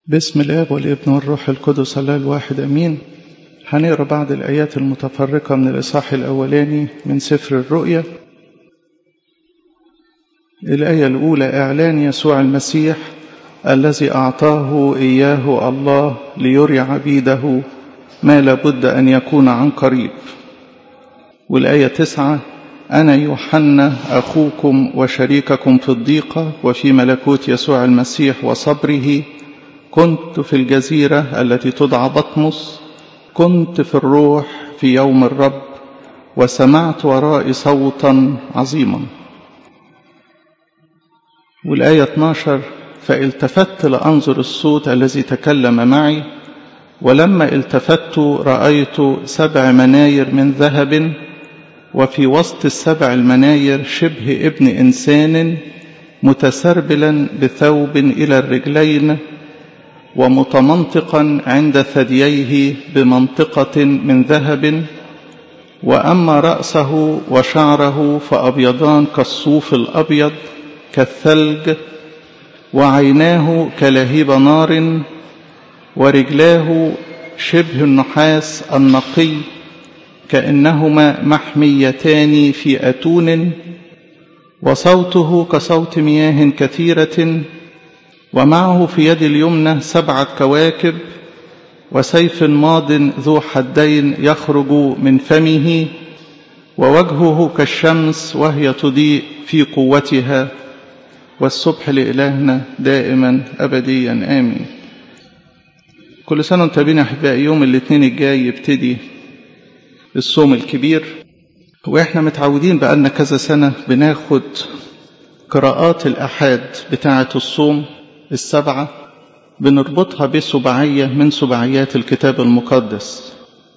بسم الاب والابن والروح القدس الله الواحد امين هنقرا بعض الايات المتفرقه من الاصحاح الاولاني من سفر الرؤيا الايه الاولى اعلان يسوع المسيح الذي اعطاه اياه الله ليري عبيده ما لابد ان يكون عن قريب والايه تسعه انا يوحنا اخوكم وشريككم في الضيقه وفي ملكوت يسوع المسيح وصبره كنت في الجزيرة التي تدعى بطمس كنت في الروح في يوم الرب وسمعت ورائي صوتا عظيما والآية 12 فالتفت لأنظر الصوت الذي تكلم معي ولما التفت رأيت سبع مناير من ذهب وفي وسط السبع المناير شبه ابن إنسان متسربلا بثوب إلى الرجلين ومتمنطقا عند ثدييه بمنطقة من ذهب وأما رأسه وشعره فأبيضان كالصوف الأبيض كالثلج وعيناه كلهيب نار ورجلاه شبه النحاس النقي كأنهما محميتان في أتون وصوته كصوت مياه كثيرة ومعه في يد اليمنى سبعة كواكب وسيف ماض ذو حدين يخرج من فمه ووجهه كالشمس وهي تضيء في قوتها والصبح لإلهنا دائما أبديا آمين كل سنة وانت بينا أحبائي يوم الاثنين الجاي يبتدي الصوم الكبير واحنا متعودين بقالنا كذا سنة بناخد قراءات الأحاد بتاعة الصوم السبعة بنربطها بسبعية من سبعيات الكتاب المقدس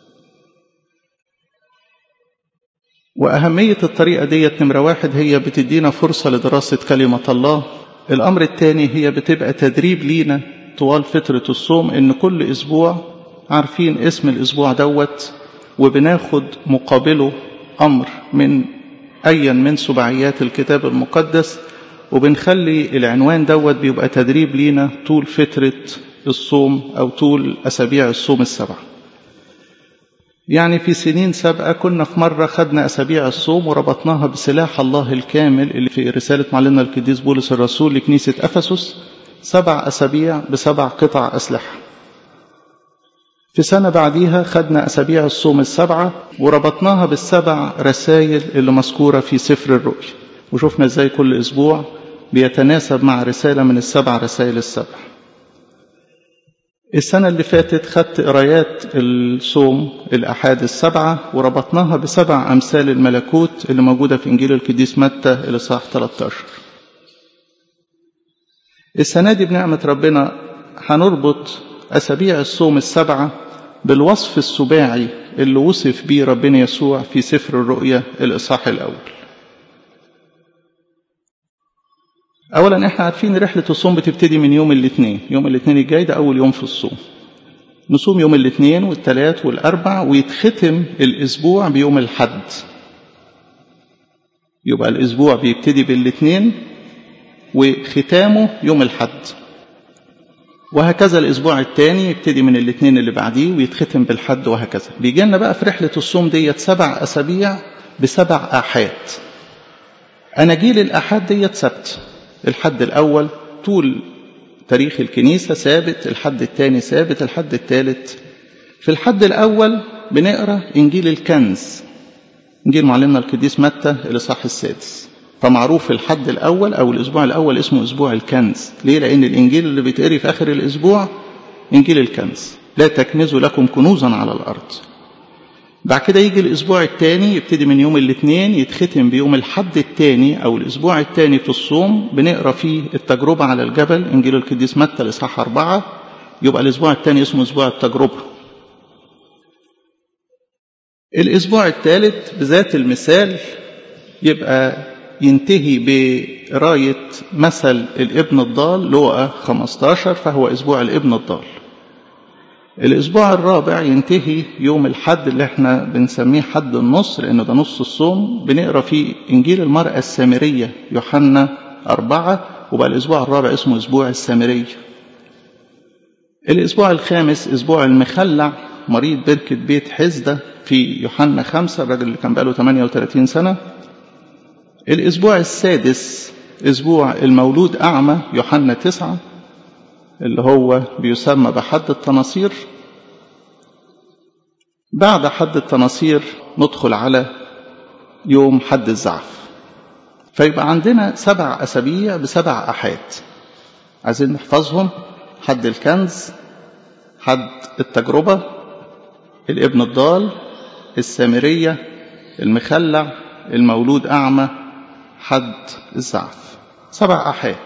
وأهمية الطريقة ديت نمرة واحد هي بتدينا فرصة لدراسة كلمة الله الأمر الثاني هي بتبقى تدريب لينا طوال فترة الصوم إن كل أسبوع عارفين اسم الأسبوع دوت وبناخد مقابله أمر من أيا من سبعيات الكتاب المقدس وبنخلي العنوان دوت بيبقى تدريب لينا طول فترة الصوم أو طول أسابيع الصوم السبعة يعني في سنين سابقة كنا في مرة خدنا أسابيع الصوم وربطناها بسلاح الله الكامل اللي في رسالة معلمنا القديس بولس الرسول لكنيسة أفسس سبع أسابيع بسبع قطع أسلحة في سنة بعديها خدنا أسابيع الصوم السبعة وربطناها بالسبع رسائل اللي مذكورة في سفر الرؤيا وشفنا ازاي كل اسبوع بيتناسب مع رساله من السبع رسائل السبع السنة اللي فاتت خدت قرايات الصوم الأحاد السبعة وربطناها بسبع أمثال الملكوت اللي موجودة في إنجيل القديس متى الإصحاح 13 السنة دي بنعمة ربنا هنربط أسابيع الصوم السبعة بالوصف السباعي اللي وصف بيه ربنا يسوع في سفر الرؤيا الإصحاح الأول اولا احنا عارفين رحله الصوم بتبتدي من يوم الاثنين يوم الاثنين الجاي ده اول يوم في الصوم نصوم يوم الاثنين والثلاث والاربع ويتختم الاسبوع بيوم الحد يبقى الاسبوع بيبتدي بالاثنين وختامه يوم الحد وهكذا الاسبوع الثاني يبتدي من الاثنين اللي بعديه ويتختم بالحد وهكذا بيجي لنا بقى في رحله الصوم ديت سبع اسابيع بسبع احاد اناجيل الاحاد ديت سبت الحد الأول طول تاريخ الكنيسة ثابت الحد الثاني ثابت الحد الثالث في الحد الأول بنقرأ إنجيل الكنز إنجيل معلمنا القديس متى الإصحاح السادس فمعروف الحد الأول أو الأسبوع الأول اسمه أسبوع الكنز ليه؟ لأن الإنجيل اللي بيتقري في آخر الأسبوع إنجيل الكنز لا تكنزوا لكم كنوزا على الأرض بعد كده يجي الأسبوع الثاني يبتدي من يوم الاثنين يتختم بيوم الحد الثاني أو الأسبوع الثاني في الصوم بنقرا فيه التجربة على الجبل إنجيل القديس متى الإصحاح أربعة يبقى الأسبوع الثاني اسمه أسبوع التجربة. الأسبوع الثالث بذات المثال يبقى ينتهي بقراية مثل الابن الضال لوقا 15 فهو أسبوع الابن الضال. الأسبوع الرابع ينتهي يوم الحد اللي احنا بنسميه حد النص لأنه ده نص الصوم بنقرا فيه إنجيل المرأة السامرية يوحنا أربعة وبقى الأسبوع الرابع اسمه أسبوع السامرية الأسبوع الخامس أسبوع المخلع مريض بركة بيت حزدة في يوحنا خمسة الراجل اللي كان بقاله 38 سنة الأسبوع السادس أسبوع المولود أعمى يوحنا تسعة اللي هو بيسمى بحد التناصير بعد حد التناصير ندخل على يوم حد الزعف فيبقى عندنا سبع أسابيع بسبع أحاد عايزين نحفظهم حد الكنز حد التجربة الابن الضال السامرية المخلع المولود أعمى حد الزعف سبع أحاد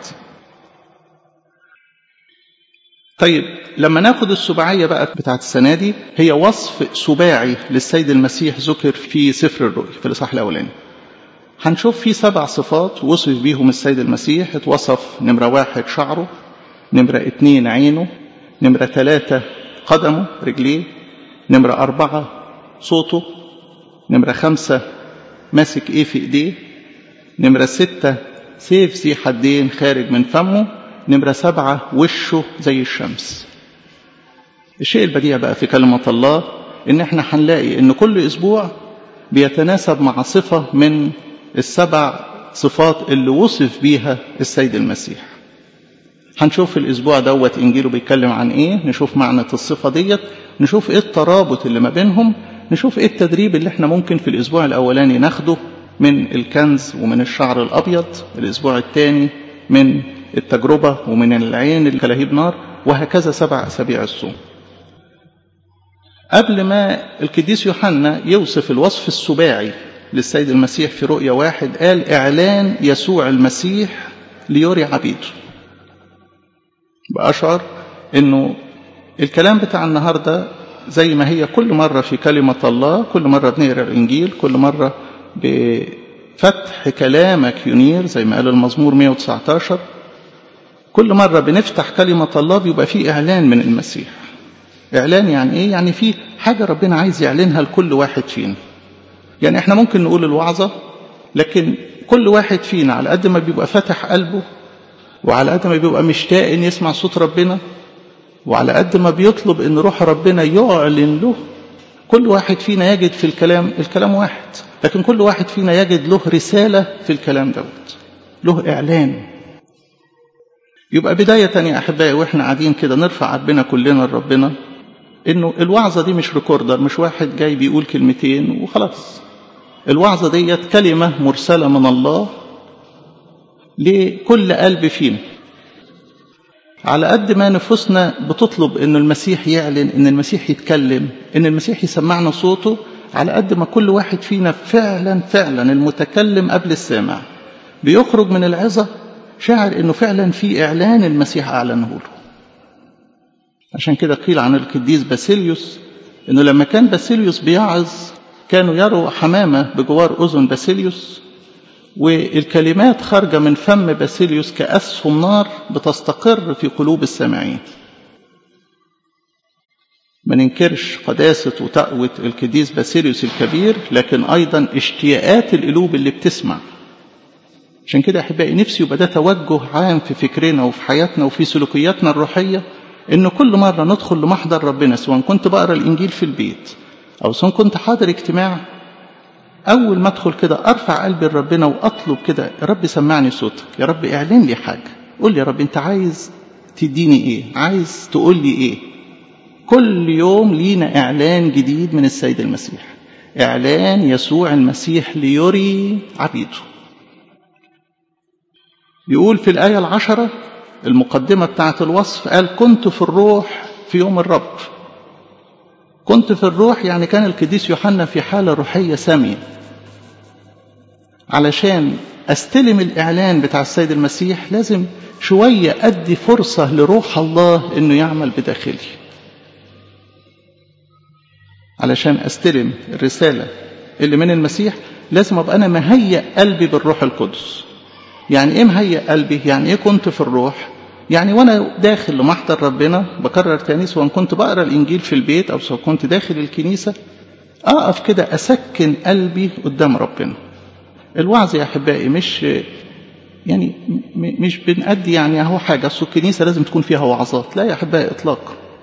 طيب لما ناخد السباعية بقى بتاعت السنة دي هي وصف سباعي للسيد المسيح ذكر في سفر الرؤيا في الإصحاح الأولاني هنشوف فيه سبع صفات وصف بيهم السيد المسيح اتوصف نمرة واحد شعره نمرة اتنين عينه نمرة ثلاثة قدمه رجليه نمرة أربعة صوته نمرة خمسة ماسك ايه في ايديه نمرة ستة سيف ذي حدين خارج من فمه نمرة سبعة وشه زي الشمس الشيء البديع بقى في كلمة الله ان احنا هنلاقي ان كل اسبوع بيتناسب مع صفة من السبع صفات اللي وصف بيها السيد المسيح هنشوف في الاسبوع دوت انجيله بيتكلم عن ايه نشوف معنى الصفة ديت نشوف ايه الترابط اللي ما بينهم نشوف ايه التدريب اللي احنا ممكن في الاسبوع الاولاني ناخده من الكنز ومن الشعر الابيض الاسبوع الثاني من التجربة ومن العين الكلاهيب نار وهكذا سبع أسابيع الصوم قبل ما القديس يوحنا يوصف الوصف السباعي للسيد المسيح في رؤيا واحد قال إعلان يسوع المسيح ليري عبيده بأشعر أنه الكلام بتاع النهاردة زي ما هي كل مرة في كلمة الله كل مرة بنقرأ الإنجيل كل مرة بفتح كلامك ينير زي ما قال المزمور 119 كل مرة بنفتح كلمة الله بيبقى فيه إعلان من المسيح إعلان يعني إيه؟ يعني فيه حاجة ربنا عايز يعلنها لكل واحد فينا يعني إحنا ممكن نقول الوعظة لكن كل واحد فينا على قد ما بيبقى فاتح قلبه وعلى قد ما بيبقى مشتاق إن يسمع صوت ربنا وعلى قد ما بيطلب إن روح ربنا يعلن له كل واحد فينا يجد في الكلام الكلام واحد لكن كل واحد فينا يجد له رسالة في الكلام دوت له إعلان يبقى بداية يا أحبائي وإحنا قاعدين كده نرفع قلبنا كلنا لربنا إنه الوعظة دي مش ريكوردر مش واحد جاي بيقول كلمتين وخلاص الوعظة ديت كلمة مرسلة من الله لكل قلب فينا على قد ما نفوسنا بتطلب ان المسيح يعلن ان المسيح يتكلم ان المسيح يسمعنا صوته على قد ما كل واحد فينا فعلا فعلا المتكلم قبل السامع بيخرج من العظة شاعر انه فعلا في اعلان المسيح اعلنه له عشان كده قيل عن القديس باسيليوس انه لما كان باسيليوس بيعظ كانوا يروا حمامة بجوار اذن باسيليوس والكلمات خارجة من فم باسيليوس كأسهم نار بتستقر في قلوب السامعين ما ننكرش قداسة وتقوة القديس باسيليوس الكبير لكن أيضا اشتياقات القلوب اللي بتسمع عشان كده أحبائي نفسي يبقى ده توجه عام في فكرنا وفي حياتنا وفي سلوكياتنا الروحية إن كل مرة ندخل لمحضر ربنا سواء كنت بقرا الإنجيل في البيت أو سواء كنت حاضر اجتماع أول ما أدخل كده أرفع قلبي لربنا وأطلب كده يا رب سمعني صوتك يا رب اعلن لي حاجة قول لي يا رب أنت عايز تديني إيه عايز تقول لي إيه كل يوم لينا إعلان جديد من السيد المسيح إعلان يسوع المسيح ليري عبيده يقول في الآية العشرة المقدمة بتاعة الوصف قال كنت في الروح في يوم الرب كنت في الروح يعني كان القديس يوحنا في حالة روحية سامية علشان استلم الإعلان بتاع السيد المسيح لازم شوية أدي فرصة لروح الله إنه يعمل بداخلي علشان استلم الرسالة اللي من المسيح لازم أبقى أنا مهيأ قلبي بالروح القدس يعني إيه مهيأ قلبي يعني إيه كنت في الروح يعني وانا داخل لمحضر ربنا بكرر تاني سواء كنت بقرا الانجيل في البيت او سواء كنت داخل الكنيسه اقف كده اسكن قلبي قدام ربنا الوعظ يا احبائي مش يعني مش بنأدي يعني اهو حاجه اصل الكنيسه لازم تكون فيها وعظات لا يا احبائي اطلاقا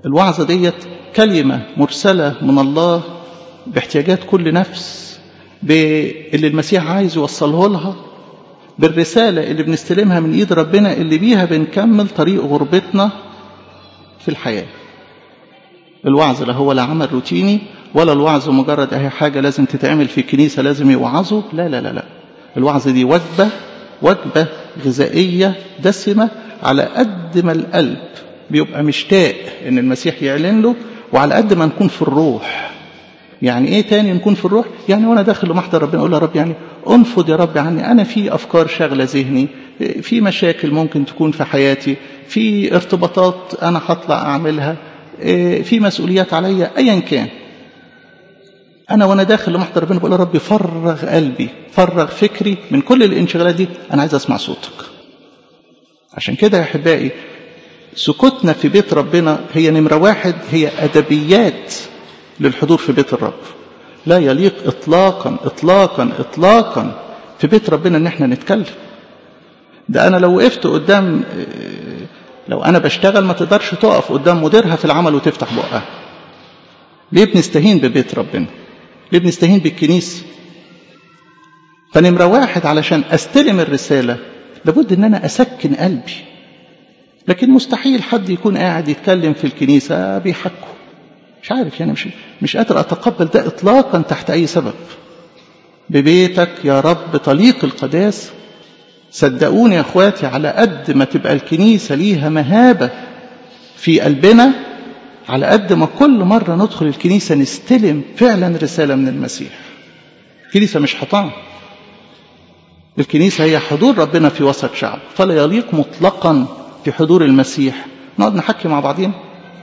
الوعظة ديت كلمة مرسلة من الله باحتياجات كل نفس باللي المسيح عايز يوصله لها بالرسالة اللي بنستلمها من إيد ربنا اللي بيها بنكمل طريق غربتنا في الحياة الوعظ لا هو لا عمل روتيني ولا الوعظ مجرد أهي حاجة لازم تتعمل في الكنيسة لازم يوعظوا لا لا لا لا الوعظ دي وجبة وجبة غذائية دسمة على قد ما القلب بيبقى مشتاق ان المسيح يعلن له وعلى قد ما نكون في الروح يعني ايه تاني نكون في الروح يعني وانا داخل لمحضر ربنا اقول يا رب يعني انفض يا رب عني انا في افكار شاغله ذهني في مشاكل ممكن تكون في حياتي في ارتباطات انا هطلع اعملها في مسؤوليات عليا ايا كان انا وانا داخل لمحضر ربنا بقول يا رب فرغ قلبي فرغ فكري من كل الانشغالات دي انا عايز اسمع صوتك عشان كده يا احبائي سكوتنا في بيت ربنا هي نمره واحد هي ادبيات للحضور في بيت الرب لا يليق اطلاقا اطلاقا اطلاقا في بيت ربنا ان احنا نتكلم ده انا لو وقفت قدام لو انا بشتغل ما تقدرش تقف قدام مديرها في العمل وتفتح بقها ليه بنستهين ببيت ربنا ليه بنستهين بالكنيسه فنمره واحد علشان استلم الرساله لابد ان انا اسكن قلبي لكن مستحيل حد يكون قاعد يتكلم في الكنيسه بيحكوا مش عارف يعني مش مش قادر اتقبل ده اطلاقا تحت اي سبب ببيتك يا رب طليق القداس صدقوني يا اخواتي على قد ما تبقى الكنيسه ليها مهابه في قلبنا على قد ما كل مره ندخل الكنيسه نستلم فعلا رساله من المسيح الكنيسه مش حطام الكنيسه هي حضور ربنا في وسط شعب فلا يليق مطلقا في حضور المسيح نقعد نحكي مع بعضين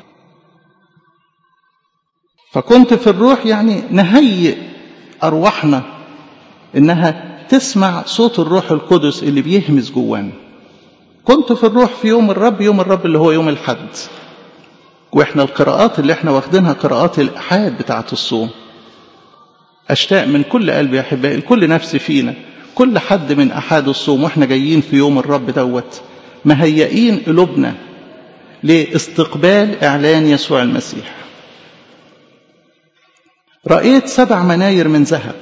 فكنت في الروح يعني نهيئ أرواحنا إنها تسمع صوت الروح القدس اللي بيهمس جوانا كنت في الروح في يوم الرب يوم الرب اللي هو يوم الحد واحنا القراءات اللي احنا واخدينها قراءات الأحاد بتاعة الصوم أشتاق من كل قلبي يا أحبائي لكل نفس فينا كل حد من أحاد الصوم واحنا جايين في يوم الرب دوت مهيئين قلوبنا لاستقبال إعلان يسوع المسيح رأيت سبع مناير من ذهب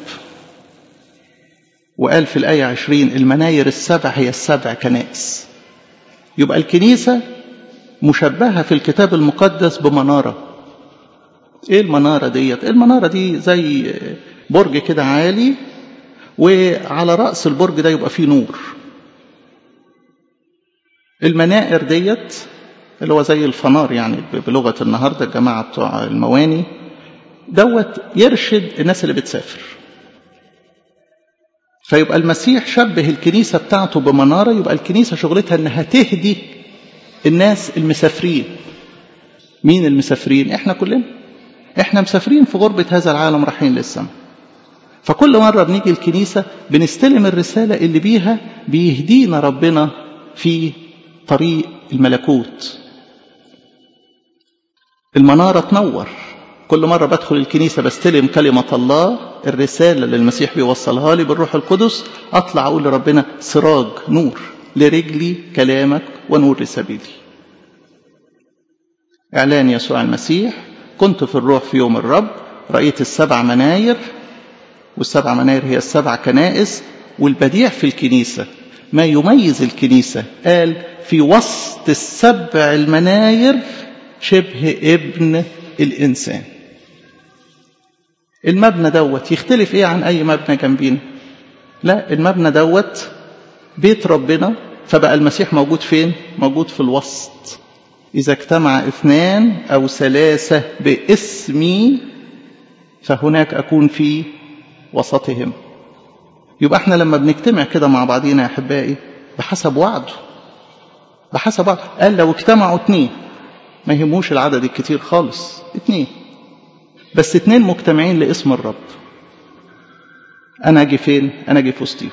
وقال في الآية عشرين المناير السبع هي السبع كنائس يبقى الكنيسة مشبهة في الكتاب المقدس بمنارة ايه المنارة ديت المنارة دي زي برج كده عالي وعلى رأس البرج ده يبقى فيه نور المنائر ديت اللي هو زي الفنار يعني بلغة النهاردة الجماعة بتوع المواني دوت يرشد الناس اللي بتسافر فيبقى المسيح شبه الكنيسة بتاعته بمنارة يبقى الكنيسة شغلتها انها تهدي الناس المسافرين مين المسافرين احنا كلنا احنا مسافرين في غربة هذا العالم رايحين للسماء فكل مرة بنيجي الكنيسة بنستلم الرسالة اللي بيها بيهدينا ربنا في طريق الملكوت المنارة تنور كل مرة بدخل الكنيسة بستلم كلمة الله الرسالة اللي المسيح بيوصلها لي بالروح القدس أطلع أقول لربنا سراج نور لرجلي كلامك ونور لسبيلي إعلان يسوع المسيح كنت في الروح في يوم الرب رأيت السبع مناير والسبع مناير هي السبع كنائس والبديع في الكنيسة ما يميز الكنيسة قال في وسط السبع المناير شبه ابن الإنسان المبنى دوت يختلف ايه عن اي مبنى جنبينا لا المبنى دوت بيت ربنا فبقى المسيح موجود فين موجود في الوسط اذا اجتمع اثنان او ثلاثه باسمي فهناك اكون في وسطهم يبقى احنا لما بنجتمع كده مع بعضينا يا احبائي بحسب وعده بحسب وعده قال لو اجتمعوا اتنين ما يهموش العدد الكتير خالص اتنين بس اتنين مجتمعين لاسم الرب انا اجي فين انا اجي في وسطيهم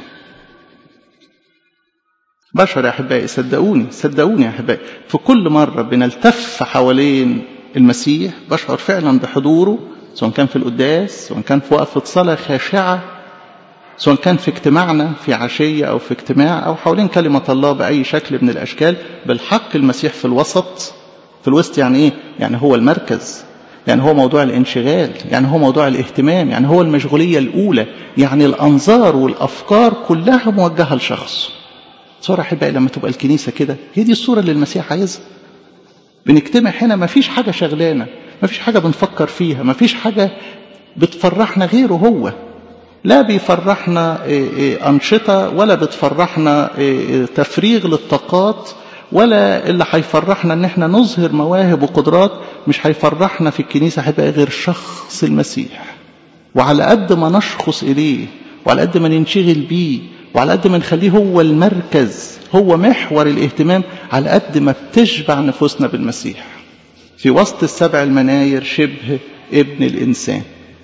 بشر يا احبائي صدقوني صدقوني يا احبائي في كل مره بنلتف حوالين المسيح بشعر فعلا بحضوره سواء كان في القداس سواء كان في وقفه صلاه خاشعه سواء كان في اجتماعنا في عشيه او في اجتماع او حوالين كلمه الله باي شكل من الاشكال بالحق المسيح في الوسط في الوسط يعني ايه يعني هو المركز يعني هو موضوع الانشغال يعني هو موضوع الاهتمام يعني هو المشغولية الأولى يعني الأنظار والأفكار كلها موجهة لشخص صورة أحبائي لما تبقى الكنيسة كده هي دي الصورة اللي المسيح عايزها بنجتمع هنا ما فيش حاجة شغلانة ما فيش حاجة بنفكر فيها ما فيش حاجة بتفرحنا غيره هو لا بيفرحنا أنشطة ولا بتفرحنا تفريغ للطاقات ولا اللي هيفرحنا ان احنا نظهر مواهب وقدرات مش هيفرحنا في الكنيسة هيبقى غير شخص المسيح وعلى قد ما نشخص إليه وعلى قد ما ننشغل بيه وعلى قد ما نخليه هو المركز هو محور الاهتمام على قد ما بتشبع نفوسنا بالمسيح في وسط السبع المناير شبه ابن الإنسان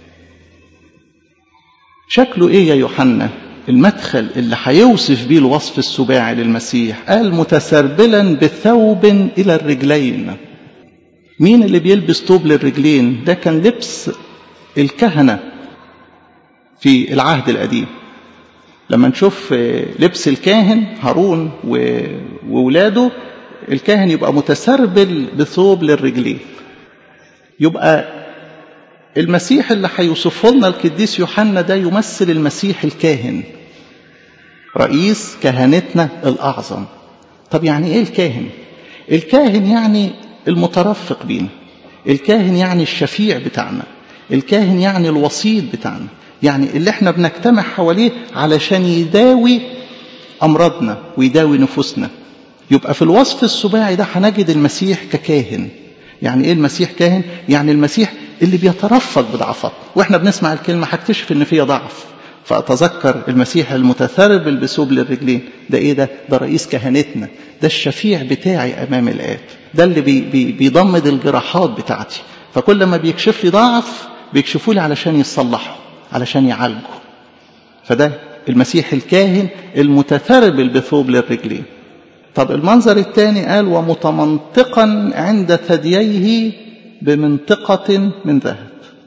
شكله ايه يا يوحنا المدخل اللي هيوصف بيه الوصف السباعي للمسيح قال متسربلا بثوب الى الرجلين مين اللي بيلبس ثوب للرجلين ده كان لبس الكهنة في العهد القديم لما نشوف لبس الكاهن هارون وولاده الكاهن يبقى متسربل بثوب للرجلين يبقى المسيح اللي هيوصفه لنا القديس يوحنا ده يمثل المسيح الكاهن رئيس كهنتنا الأعظم طب يعني إيه الكاهن الكاهن يعني المترفق بينا الكاهن يعني الشفيع بتاعنا الكاهن يعني الوسيط بتاعنا يعني اللي احنا بنجتمع حواليه علشان يداوي أمراضنا ويداوي نفوسنا يبقى في الوصف السباعي ده هنجد المسيح ككاهن يعني ايه المسيح كاهن يعني المسيح اللي بيترفق بضعفات واحنا بنسمع الكلمه هكتشف ان فيها ضعف فاتذكر المسيح المتثربل بثوب للرجلين ده ايه ده ده رئيس كهنتنا ده الشفيع بتاعي امام الاب ده اللي بي بي بيضمد الجراحات بتاعتي فكل ما بيكشف لي ضعف بيكشفوا لي علشان يصلحوا علشان يعالجوا فده المسيح الكاهن المتثربل بثوب للرجلين طب المنظر الثاني قال ومتمنطقا عند ثدييه بمنطقة من ذهب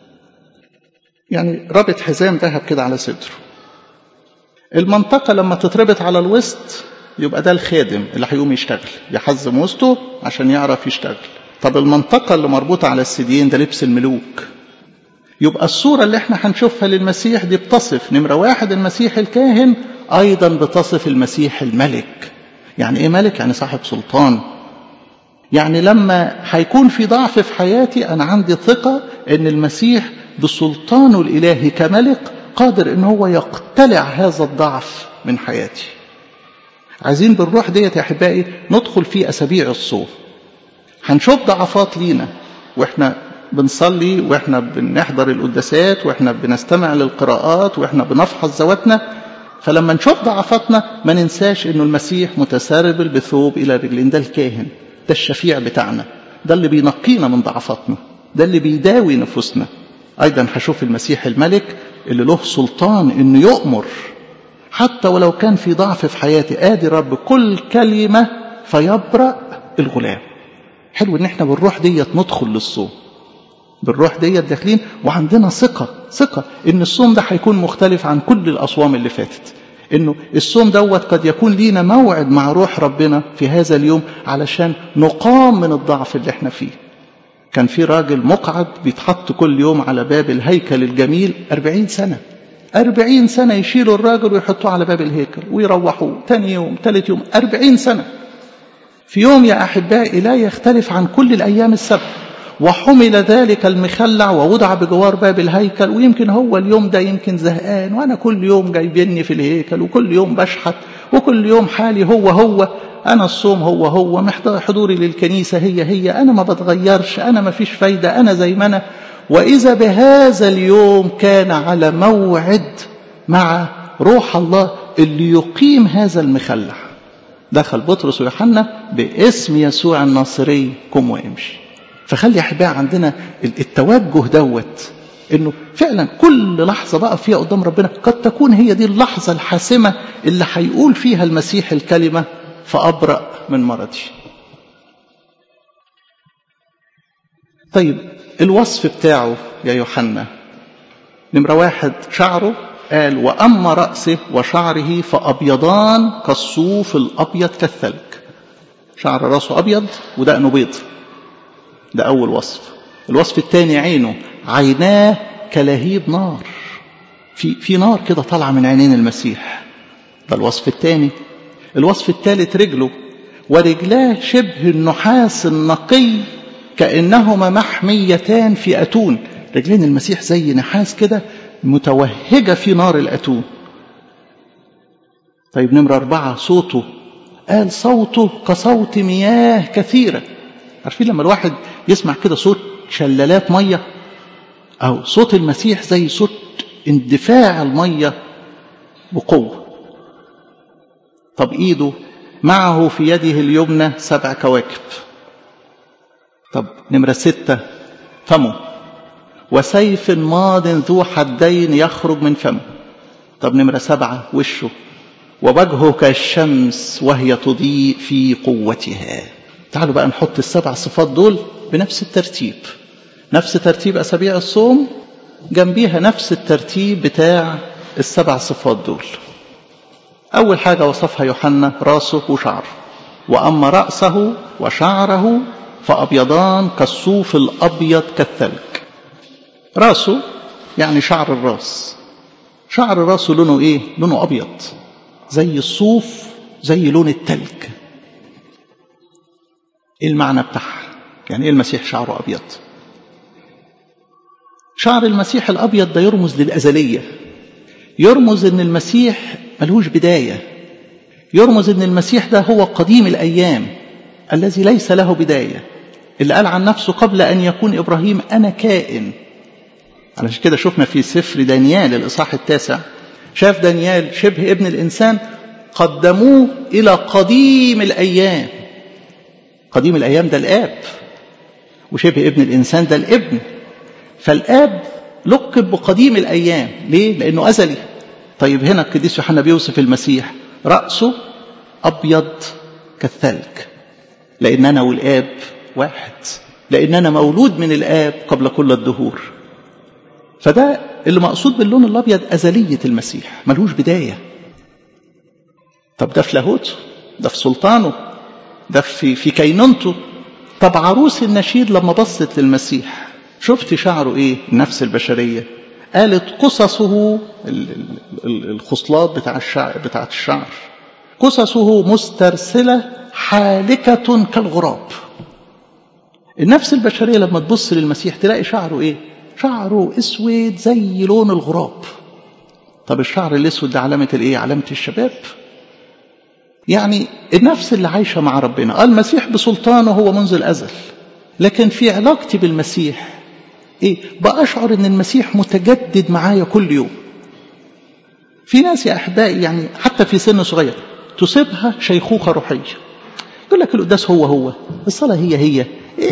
يعني رابط حزام ذهب كده على صدره المنطقة لما تتربط على الوسط يبقى ده الخادم اللي هيقوم يشتغل يحزم وسطه عشان يعرف يشتغل طب المنطقة اللي مربوطة على الثديين ده لبس الملوك يبقى الصورة اللي احنا هنشوفها للمسيح دي بتصف نمرة واحد المسيح الكاهن أيضا بتصف المسيح الملك يعني ايه ملك يعني صاحب سلطان يعني لما هيكون في ضعف في حياتي انا عندي ثقه ان المسيح بسلطانه الالهي كملك قادر ان هو يقتلع هذا الضعف من حياتي عايزين بالروح ديت يا احبائي ندخل في اسابيع الصوم هنشوف ضعفات لينا واحنا بنصلي واحنا بنحضر القداسات واحنا بنستمع للقراءات واحنا بنفحص ذواتنا فلما نشوف ضعفاتنا ما ننساش انه المسيح متسربل بثوب الى رجلين ده الكاهن ده الشفيع بتاعنا ده اللي بينقينا من ضعفاتنا ده اللي بيداوي نفوسنا ايضا هشوف المسيح الملك اللي له سلطان انه يؤمر حتى ولو كان في ضعف في حياتي ادي رب كل كلمه فيبرأ الغلام حلو ان احنا بالروح ديت ندخل للصوم بالروح ديت داخلين وعندنا ثقة ثقة إن الصوم ده هيكون مختلف عن كل الأصوام اللي فاتت إنه الصوم دوت قد يكون لينا موعد مع روح ربنا في هذا اليوم علشان نقام من الضعف اللي احنا فيه كان في راجل مقعد بيتحط كل يوم على باب الهيكل الجميل أربعين سنة أربعين سنة يشيلوا الراجل ويحطوه على باب الهيكل ويروحوه تاني يوم تالت يوم أربعين سنة في يوم يا أحبائي لا يختلف عن كل الأيام السبع وحمل ذلك المخلع ووضع بجوار باب الهيكل ويمكن هو اليوم ده يمكن زهقان وانا كل يوم جايبني في الهيكل وكل يوم بشحت وكل يوم حالي هو هو انا الصوم هو هو محتاج حضوري للكنيسه هي هي انا ما بتغيرش انا ما فيش فايده انا زي ما انا واذا بهذا اليوم كان على موعد مع روح الله اللي يقيم هذا المخلع دخل بطرس ويوحنا باسم يسوع الناصري قم وامشي فخلي احبائي عندنا التوجه دوت انه فعلا كل لحظه بقى فيها قدام ربنا قد تكون هي دي اللحظه الحاسمه اللي هيقول فيها المسيح الكلمه فابرأ من مرضي. طيب الوصف بتاعه يا يوحنا نمرة واحد شعره قال وأما رأسه وشعره فأبيضان كالصوف الأبيض كالثلج شعر راسه أبيض ودقنه بيض ده أول وصف الوصف الثاني عينه عيناه كلهيب نار في في نار كده طالعة من عينين المسيح ده الوصف الثاني الوصف الثالث رجله ورجلاه شبه النحاس النقي كأنهما محميتان في أتون رجلين المسيح زي نحاس كده متوهجة في نار الأتون طيب نمرة أربعة صوته قال صوته كصوت مياه كثيرة عارفين لما الواحد يسمع كده صوت شلالات مية أو صوت المسيح زي صوت اندفاع المية بقوة طب إيده معه في يده اليمنى سبع كواكب طب نمرة ستة فمه وسيف ماض ذو حدين يخرج من فمه طب نمرة سبعة وشه ووجهه كالشمس وهي تضيء في قوتها تعالوا بقى نحط السبع صفات دول بنفس الترتيب نفس ترتيب أسابيع الصوم جنبيها نفس الترتيب بتاع السبع صفات دول أول حاجة وصفها يوحنا راسه وشعره وأما رأسه وشعره فأبيضان كالصوف الأبيض كالثلج راسه يعني شعر الراس شعر راسه لونه ايه لونه ابيض زي الصوف زي لون التلج ايه المعنى بتاعها يعني ايه المسيح شعره ابيض شعر المسيح الابيض ده يرمز للازليه يرمز ان المسيح ملهوش بدايه يرمز ان المسيح ده هو قديم الايام الذي ليس له بدايه اللي قال عن نفسه قبل ان يكون ابراهيم انا كائن علشان كده شفنا في سفر دانيال الإصحاح التاسع شاف دانيال شبه ابن الإنسان قدموه إلى قديم الأيام قديم الأيام ده الآب وشبه ابن الإنسان ده الابن فالآب لقب بقديم الأيام ليه؟ لأنه أزلي طيب هنا القديس يوحنا بيوصف المسيح رأسه أبيض كالثلج لأن أنا والآب واحد لأن أنا مولود من الآب قبل كل الدهور فده اللي مقصود باللون الابيض ازليه المسيح ملوش بدايه طب ده في لاهوته ده في سلطانه ده في في كينونته طب عروس النشيد لما بصت للمسيح شفت شعره ايه النفس البشريه قالت قصصه الخصلات بتاع الشعر بتاعت الشعر قصصه مسترسله حالكه كالغراب النفس البشريه لما تبص للمسيح تلاقي شعره ايه شعره اسود زي لون الغراب طب الشعر الاسود ده علامه الايه علامه الشباب يعني النفس اللي عايشه مع ربنا المسيح بسلطانه هو منذ الازل لكن في علاقتي بالمسيح ايه باشعر ان المسيح متجدد معايا كل يوم في ناس يا احبائي يعني حتى في سن صغير تصيبها شيخوخه روحيه يقول لك القداس هو هو الصلاه هي هي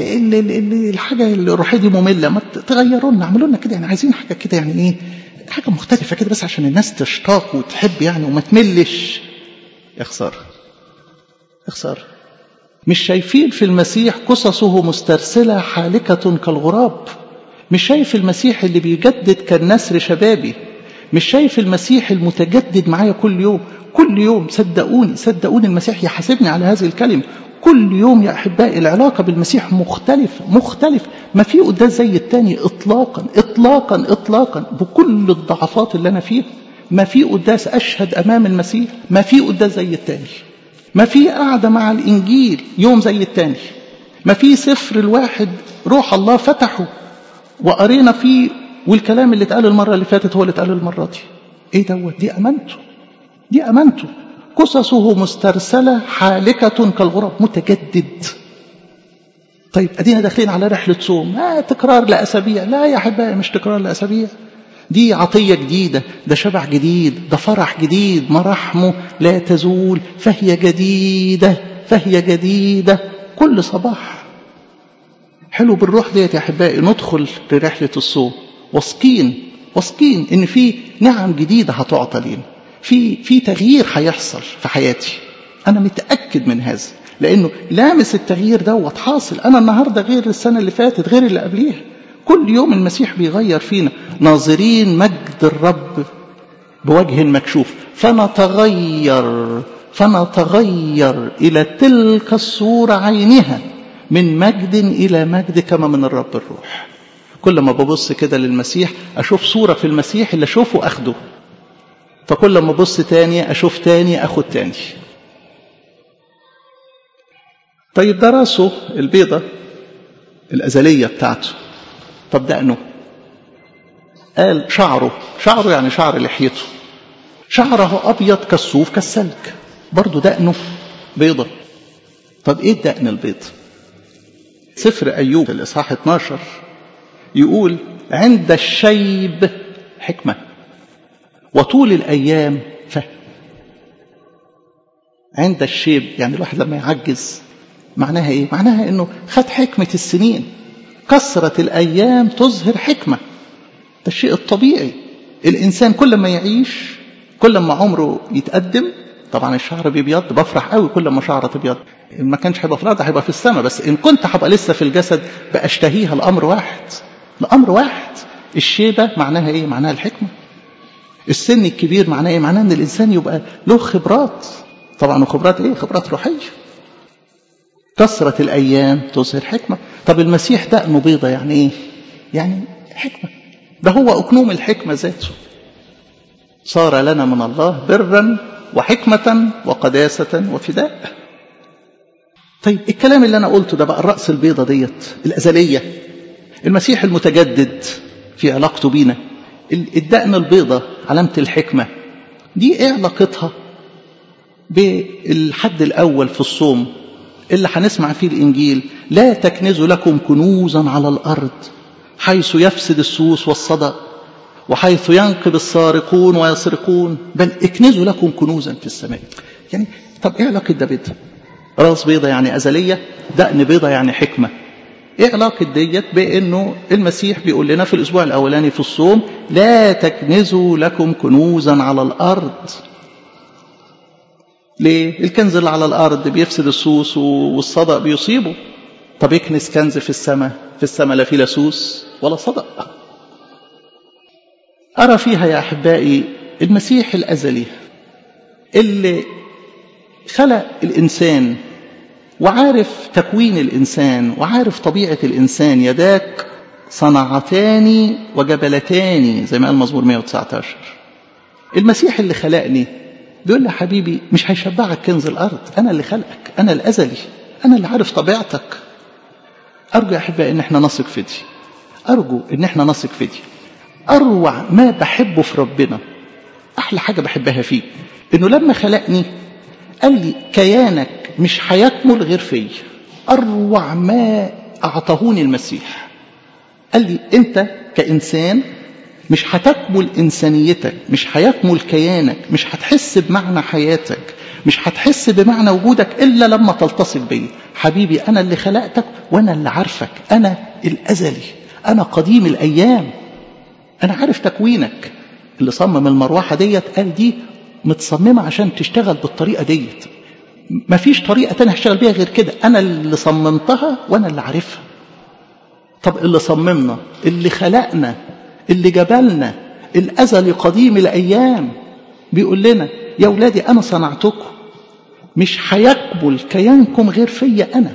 الحاجه الروحيه دي ممله ما تغيروا لنا اعملوا لنا كده يعني عايزين حاجه كده يعني ايه حاجه مختلفه كده بس عشان الناس تشتاق وتحب يعني وما تملش يا خساره يا خساره مش شايفين في المسيح قصصه مسترسله حالكه كالغراب مش شايف المسيح اللي بيجدد كالنسر شبابي مش شايف المسيح المتجدد معايا كل يوم كل يوم صدقوني صدقوني المسيح يحاسبني على هذه الكلمه كل يوم يا احبائي العلاقه بالمسيح مختلفه مختلف ما في قداس زي التاني اطلاقا اطلاقا اطلاقا بكل الضعفات اللي انا فيها ما في قداس اشهد امام المسيح ما في قداس زي التاني ما في قعده مع الانجيل يوم زي التاني ما في سفر الواحد روح الله فتحه وقرينا فيه والكلام اللي اتقال المره اللي فاتت هو اللي اتقال المره دي ايه دوت دي امانته دي امانته قصصه مسترسلة حالكة كالغراب متجدد طيب أدينا داخلين على رحلة صوم آه تكرار لأسابيع لا يا أحبائي مش تكرار لأسابيع دي عطية جديدة ده شبع جديد ده فرح جديد مراحمه لا تزول فهي جديدة فهي جديدة كل صباح حلو بالروح ديت يا أحبائي ندخل لرحلة الصوم واثقين واثقين إن في نعم جديدة هتعطى لينا في في تغيير هيحصل في حياتي انا متاكد من هذا لانه لامس التغيير دوت حاصل انا النهارده غير السنه اللي فاتت غير اللي قبليها كل يوم المسيح بيغير فينا ناظرين مجد الرب بوجه مكشوف فنتغير فنتغير الى تلك الصوره عينها من مجد إلى مجد كما من الرب الروح كل ما ببص كده للمسيح أشوف صورة في المسيح اللي أشوفه أخده فكل ما أبص تاني أشوف تاني أخد تاني طيب ده راسه البيضة الأزلية بتاعته طب دقنه قال شعره شعره يعني شعر لحيته شعره أبيض كالصوف كالسلك برضه دقنه بيضة طب إيه الدقن البيض سفر أيوب الإصحاح 12 يقول عند الشيب حكمة وطول الأيام فهم عند الشيب يعني الواحد لما يعجز معناها إيه؟ معناها إنه خد حكمة السنين كثرة الأيام تظهر حكمة ده الشيء الطبيعي الإنسان كل ما يعيش كل ما عمره يتقدم طبعا الشعر بيبيض بفرح قوي كل ما شعره تبيض إن ما كانش هيبقى في الأرض هيبقى في السماء بس إن كنت هبقى لسه في الجسد بأشتهيها الأمر واحد الأمر واحد الشيبة معناها إيه؟ معناها الحكمة السن الكبير معناه إيه؟ معناه إن الإنسان يبقى له خبرات طبعا وخبرات إيه؟ خبرات روحية كثرة الأيام تظهر حكمة طب المسيح دقنه بيضة يعني إيه؟ يعني حكمة ده هو أكنوم الحكمة ذاته صار لنا من الله برا وحكمة وقداسة وفداء طيب الكلام اللي أنا قلته ده بقى الرأس البيضة ديت الأزلية المسيح المتجدد في علاقته بينا الدقن البيضة علامة الحكمة دي ايه علاقتها بالحد الأول في الصوم اللي هنسمع فيه الإنجيل لا تكنزوا لكم كنوزا على الأرض حيث يفسد السوس والصدى وحيث ينقب السارقون ويسرقون بل اكنزوا لكم كنوزا في السماء يعني طب ايه علاقة ده بده راس بيضة يعني أزلية دقن بيضة يعني حكمة ايه علاقة ديت بانه المسيح بيقول لنا في الاسبوع الاولاني في الصوم لا تكنزوا لكم كنوزا على الارض ليه الكنز اللي على الارض بيفسد السوس والصدق بيصيبه طب اكنز كنز في السماء في السماء لا في لا سوس ولا صدق ارى فيها يا احبائي المسيح الازلي اللي خلق الانسان وعارف تكوين الإنسان وعارف طبيعة الإنسان يداك صنعتان وجبلتان زي ما قال مزمور 119 المسيح اللي خلقني بيقول لي حبيبي مش هيشبعك كنز الأرض أنا اللي خلقك أنا الأزلي أنا اللي عارف طبيعتك أرجو يا أحبائي إن احنا نثق في دي أرجو إن احنا نثق في دي أروع ما بحبه في ربنا أحلى حاجة بحبها فيه إنه لما خلقني قال لي كيانك مش هيكمل غير في أروع ما أعطاهوني المسيح قال لي أنت كإنسان مش هتكمل إنسانيتك مش هيكمل كيانك مش هتحس بمعنى حياتك مش هتحس بمعنى وجودك إلا لما تلتصق بي حبيبي أنا اللي خلقتك وأنا اللي عارفك أنا الأزلي أنا قديم الأيام أنا عارف تكوينك اللي صمم المروحة ديت قال دي متصممة عشان تشتغل بالطريقة ديت مفيش طريقة تانية هشتغل بيها غير كده أنا اللي صممتها وأنا اللي عارفها طب اللي صممنا اللي خلقنا اللي جبلنا الأزلي قديم الأيام بيقول لنا يا ولادي أنا صنعتكم مش هيقبل كيانكم غير فيا أنا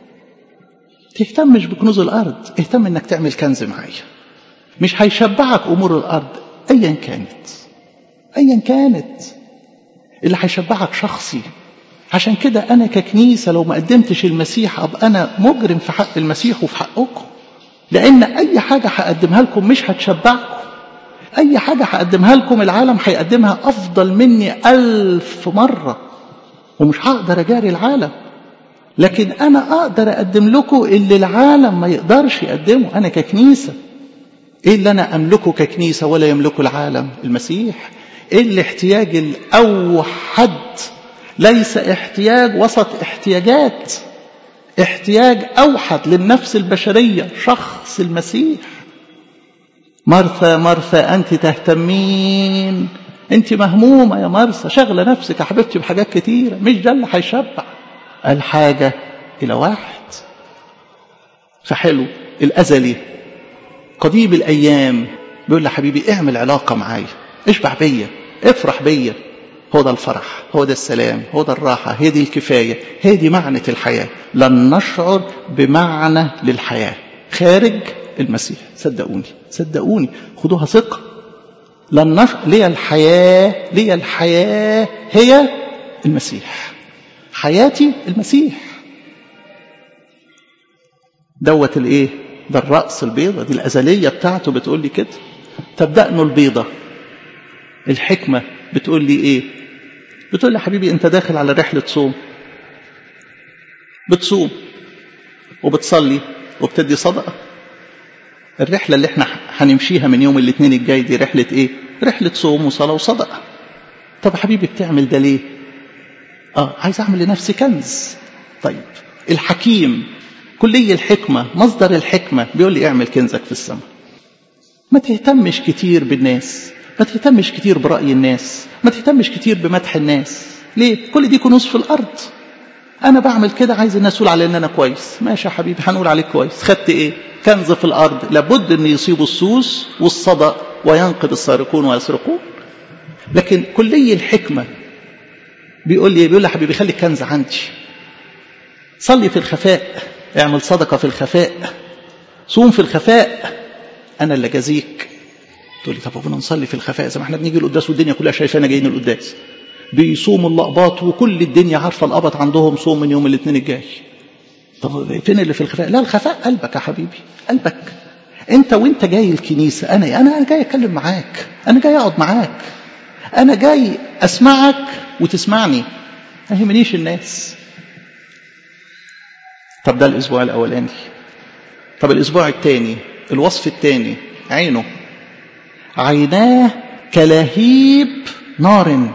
تهتمش بكنوز الأرض اهتم إنك تعمل كنز معايا مش هيشبعك أمور الأرض أيا كانت أيا كانت اللي هيشبعك شخصي عشان كده أنا ككنيسة لو ما قدمتش المسيح أبقى أنا مجرم في حق المسيح وفي حقكم لأن أي حاجة هقدمها لكم مش هتشبعكم أي حاجة هقدمها لكم العالم هيقدمها أفضل مني ألف مرة ومش هقدر أجاري العالم لكن أنا أقدر أقدم لكم اللي العالم ما يقدرش يقدمه أنا ككنيسة إيه اللي أنا أملكه ككنيسة ولا يملكه العالم المسيح إيه الاحتياج الأوحد ليس احتياج وسط احتياجات احتياج أوحد للنفس البشرية شخص المسيح مرثى مرثى أنت تهتمين أنت مهمومة يا مرثى شغلة نفسك يا حبيبتي بحاجات كتيرة مش ده اللي هيشبع الحاجة إلى واحد فحلو الأزلي قديم الأيام بيقول لي حبيبي اعمل علاقة معايا اشبع بيا افرح بيا هو ده الفرح هو ده السلام هو ده الراحة هي دي الكفاية هي دي معنى الحياة لن نشعر بمعنى للحياة خارج المسيح صدقوني صدقوني خدوها ثقة لن نشعر لي الحياة لي الحياة هي المسيح حياتي المسيح دوت الايه ده الرأس البيضة دي الأزلية بتاعته بتقول لي كده طب دقنه البيضة الحكمة بتقول لي ايه بتقول لي حبيبي انت داخل على رحلة صوم بتصوم وبتصلي وبتدي صدقة الرحلة اللي احنا هنمشيها من يوم الاثنين الجاي دي رحلة ايه رحلة صوم وصلاة وصدقة طب يا حبيبي بتعمل ده ليه اه عايز اعمل لنفسي كنز طيب الحكيم كلية الحكمة مصدر الحكمة بيقول لي اعمل كنزك في السماء ما تهتمش كتير بالناس ما تهتمش كتير برأي الناس ما تهتمش كتير بمدح الناس ليه كل دي كنوز في الأرض أنا بعمل كده عايز الناس تقول علي إن أنا كويس ماشي يا حبيبي هنقول عليك كويس خدت إيه كنز في الأرض لابد أن يصيبوا السوس والصدى وينقذ السارقون ويسرقون لكن كلي الحكمة بيقول لي بيقول لي حبيبي خلي الكنز عندي صلي في الخفاء اعمل صدقة في الخفاء صوم في الخفاء أنا اللي جازيك تقول لي طب ابونا نصلي في الخفاء زي ما احنا بنيجي القداس والدنيا كلها شايفانا جايين القداس بيصوموا الأقباط وكل الدنيا عارفة الأقبط عندهم صوم من يوم الاثنين الجاي طب فين اللي في الخفاء لا الخفاء قلبك يا حبيبي قلبك انت وانت جاي الكنيسة انا انا جاي اتكلم معاك انا جاي اقعد معاك انا جاي اسمعك وتسمعني ما يهمنيش الناس طب ده الاسبوع الاولاني طب الاسبوع الثاني الوصف الثاني عينه عيناه كلهيب نار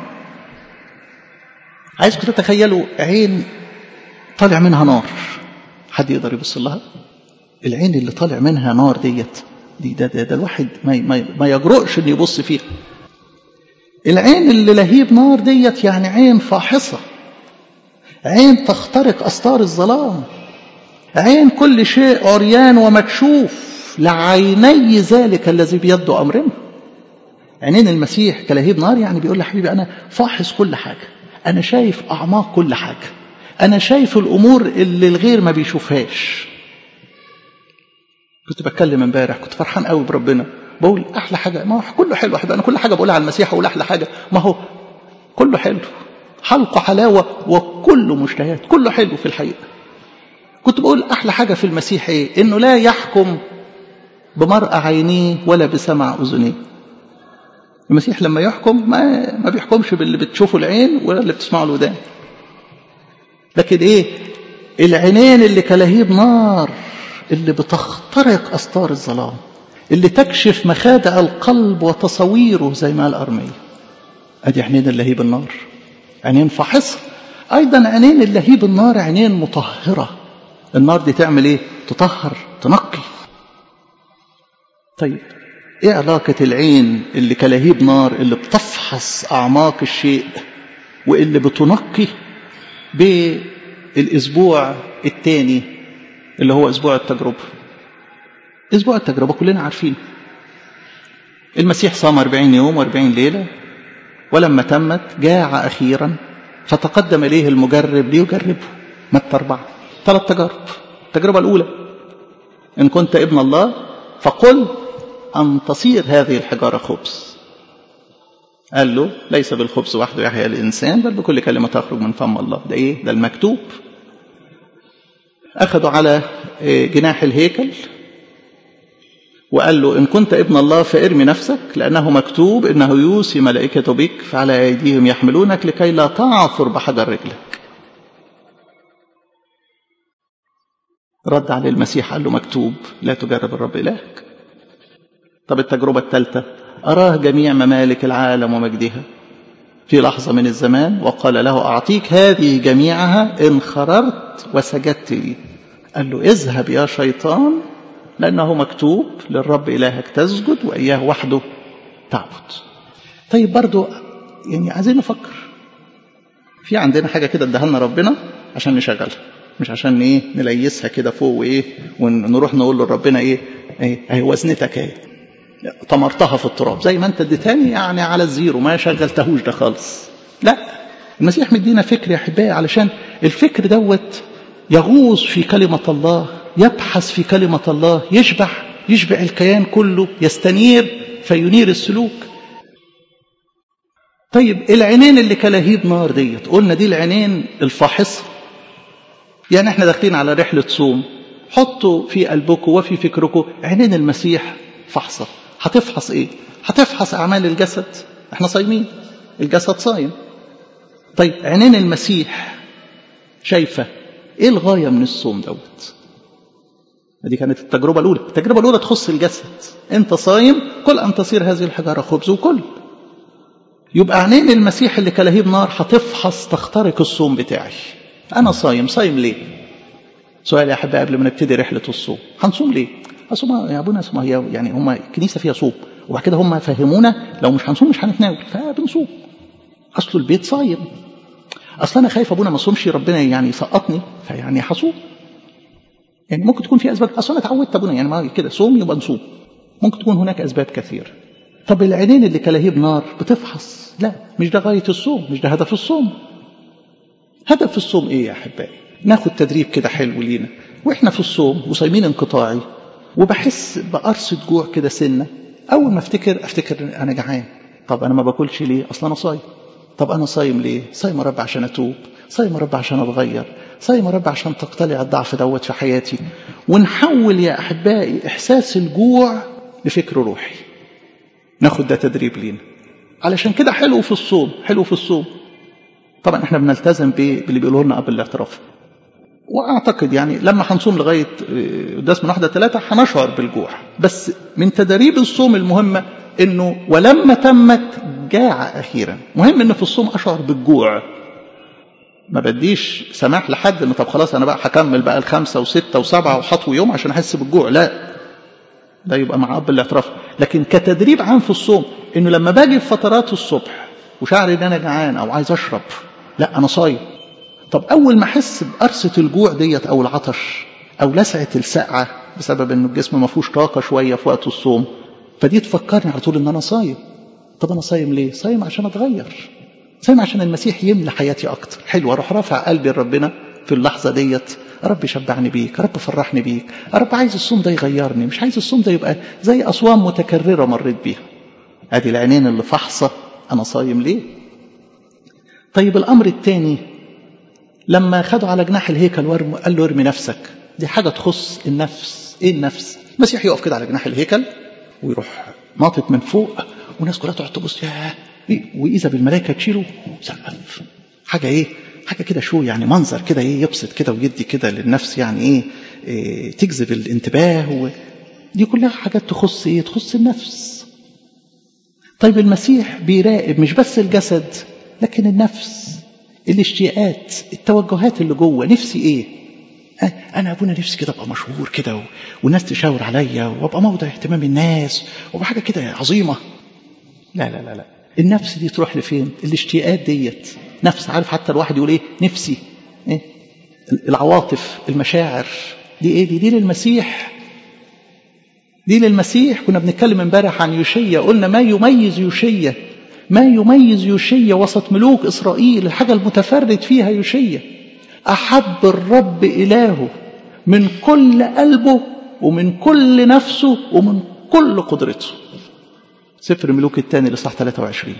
عايزكم تتخيلوا عين طالع منها نار حد يقدر يبص لها العين اللي طالع منها نار ديت دي ده, ده, ده الواحد ما, ما, ما يجرؤش انه يبص فيها العين اللي لهيب نار ديت يعني عين فاحصة عين تخترق أستار الظلام عين كل شيء عريان ومكشوف لعيني ذلك الذي بيده أمرنا عينين المسيح كلهيب نار يعني بيقول لي حبيبي أنا فاحص كل حاجة أنا شايف أعماق كل حاجة أنا شايف الأمور اللي الغير ما بيشوفهاش كنت بتكلم امبارح كنت فرحان قوي بربنا بقول أحلى حاجة ما هو كله حلو حبيبي أنا كل حاجة بقولها على المسيح أقول أحلى حاجة ما هو كله حلو حلقه حلاوة وكله مشتهيات كله حلو في الحقيقة كنت بقول أحلى حاجة في المسيح إيه إنه لا يحكم بمرأة عينيه ولا بسمع أذنيه المسيح لما يحكم ما, ما بيحكمش باللي بتشوفه العين ولا اللي بتسمعه الودان لكن ايه العينين اللي كلهيب نار اللي بتخترق أستار الظلام اللي تكشف مخادع القلب وتصويره زي ما قال أرمية أدي عينين اللهيب النار عينين فاحصة أيضا عينين اللهيب النار عينين مطهرة النار دي تعمل ايه تطهر تنقي طيب ايه علاقة العين اللي كلهيب نار اللي بتفحص أعماق الشيء واللي بتنقي بالأسبوع الثاني اللي هو أسبوع التجربة أسبوع التجربة كلنا عارفين المسيح صام 40 يوم و40 ليلة ولما تمت جاع أخيرا فتقدم إليه المجرب ليجربه متى أربعة ثلاث تجارب التجربة الأولى إن كنت ابن الله فقل أن تصير هذه الحجارة خبز قال له ليس بالخبز وحده يحيى الإنسان بل بكل كلمة تخرج من فم الله ده إيه ده المكتوب أخذوا على جناح الهيكل وقال له إن كنت ابن الله فارمي نفسك لأنه مكتوب إنه يوصي ملائكته بك فعلى أيديهم يحملونك لكي لا تعثر بحجر رجلك رد عليه المسيح قال له مكتوب لا تجرب الرب إلهك طب التجربة الثالثة أراه جميع ممالك العالم ومجدها في لحظة من الزمان وقال له أعطيك هذه جميعها إن خررت وسجدت لي قال له اذهب يا شيطان لأنه مكتوب للرب إلهك تسجد وإياه وحده تعبد طيب برضو يعني عايزين نفكر في عندنا حاجة كده اداها لنا ربنا عشان نشغلها مش عشان ايه نليسها كده فوق وايه ونروح نقول لربنا ايه ايه اهي وزنتك اهي طمرتها في التراب زي ما انت اديتني يعني على الزيرو ما شغلتهوش ده خالص لا المسيح مدينا فكر يا أحبائي علشان الفكر دوت يغوص في كلمة الله يبحث في كلمة الله يشبع يشبع الكيان كله يستنير فينير السلوك طيب العينين اللي كلاهيب نار ديت قلنا دي العينين الفاحصة يعني احنا داخلين على رحلة صوم حطوا في قلبكم وفي فكركم عينين المسيح فحصة هتفحص ايه هتفحص اعمال الجسد احنا صايمين الجسد صايم طيب عينين المسيح شايفة ايه الغاية من الصوم دوت دي كانت التجربة الأولى التجربة الأولى تخص الجسد أنت صايم كل أن تصير هذه الحجارة خبز وكل يبقى عينين المسيح اللي كلهيب نار هتفحص تخترق الصوم بتاعي أنا صايم صايم ليه سؤال يا أحبائي قبل ما نبتدي رحلة الصوم هنصوم ليه أصوم يا أبونا أصوم هي يعني هم الكنيسة فيها صوم وبعد كده هم فهمونا لو مش هنصوم مش هنتناول فبنصوم أصل البيت صايم أصل أنا خايف أبونا ما صومش ربنا يعني يسقطني فيعني هصوم يعني ممكن تكون في أسباب أصل أنا اتعودت أبونا يعني ما كده صوم يبقى نصوم ممكن تكون هناك أسباب كثيرة طب العينين اللي كلاهيب نار بتفحص لا مش ده غاية الصوم مش ده هدف الصوم هدف الصوم ايه يا احبائي ناخد تدريب كده حلو لينا واحنا في الصوم وصايمين انقطاعي وبحس بقرصة جوع كده سنة اول ما افتكر افتكر انا جعان طب انا ما باكلش ليه اصلا انا صايم طب انا صايم ليه صايم يا رب عشان اتوب صايم يا رب عشان اتغير صايم يا رب عشان تقتلع الضعف دوت في حياتي ونحول يا احبائي احساس الجوع لفكر روحي ناخد ده تدريب لينا علشان كده حلو في الصوم حلو في الصوم طبعا احنا بنلتزم باللي بيقولوا لنا قبل الاعتراف واعتقد يعني لما هنصوم لغايه قداس من واحده ثلاثه هنشعر بالجوع بس من تدريب الصوم المهمه انه ولما تمت جاع اخيرا مهم ان في الصوم اشعر بالجوع ما بديش سماح لحد ان طب خلاص انا بقى هكمل بقى الخمسه وسته وسبعه وحطوا يوم عشان احس بالجوع لا ده يبقى مع اب الاعتراف لكن كتدريب عام في الصوم انه لما باجي في فترات الصبح وشعري ان انا جعان او عايز اشرب لا انا صايم طب اول ما احس بقرصه الجوع ديت او العطش او لسعه السقعه بسبب ان الجسم ما فيهوش طاقه شويه في وقت الصوم فدي تفكرني على طول ان انا صايم طب انا صايم ليه صايم عشان اتغير صايم عشان المسيح يملى حياتي اكتر حلو اروح رافع قلبي لربنا في اللحظه ديت يا رب شبعني بيك يا رب فرحني بيك يا رب عايز الصوم ده يغيرني مش عايز الصوم ده يبقى زي اصوام متكرره مريت بيها ادي العينين اللي فحصه انا صايم ليه طيب الامر الثاني لما خدوا على جناح الهيكل قال له ارمي نفسك دي حاجه تخص النفس ايه النفس المسيح يقف كده على جناح الهيكل ويروح ناطط من فوق والناس كلها تقعد تبص ياه واذا بالملائكه تشيله سقف حاجه ايه حاجه كده شو يعني منظر كده ايه يبسط كده ويدي كده للنفس يعني ايه, إيه تجذب الانتباه و... دي كلها حاجات تخص ايه تخص النفس طيب المسيح بيراقب مش بس الجسد لكن النفس الاشتياقات التوجهات اللي جوه نفسي ايه انا ابونا نفسي كده ابقى مشهور كده و... والناس تشاور عليا وابقى موضع اهتمام الناس وابقى حاجه كده عظيمه لا لا لا لا النفس دي تروح لفين الاشتياقات ديت نفس عارف حتى الواحد يقول ايه نفسي إيه؟ العواطف المشاعر دي ايه دي دي للمسيح دي للمسيح كنا بنتكلم امبارح عن يوشيا قلنا ما يميز يوشيا ما يميز يوشيا وسط ملوك اسرائيل الحاجه المتفرد فيها يوشيا احب الرب الهه من كل قلبه ومن كل نفسه ومن كل قدرته سفر ملوك الثاني لصح 23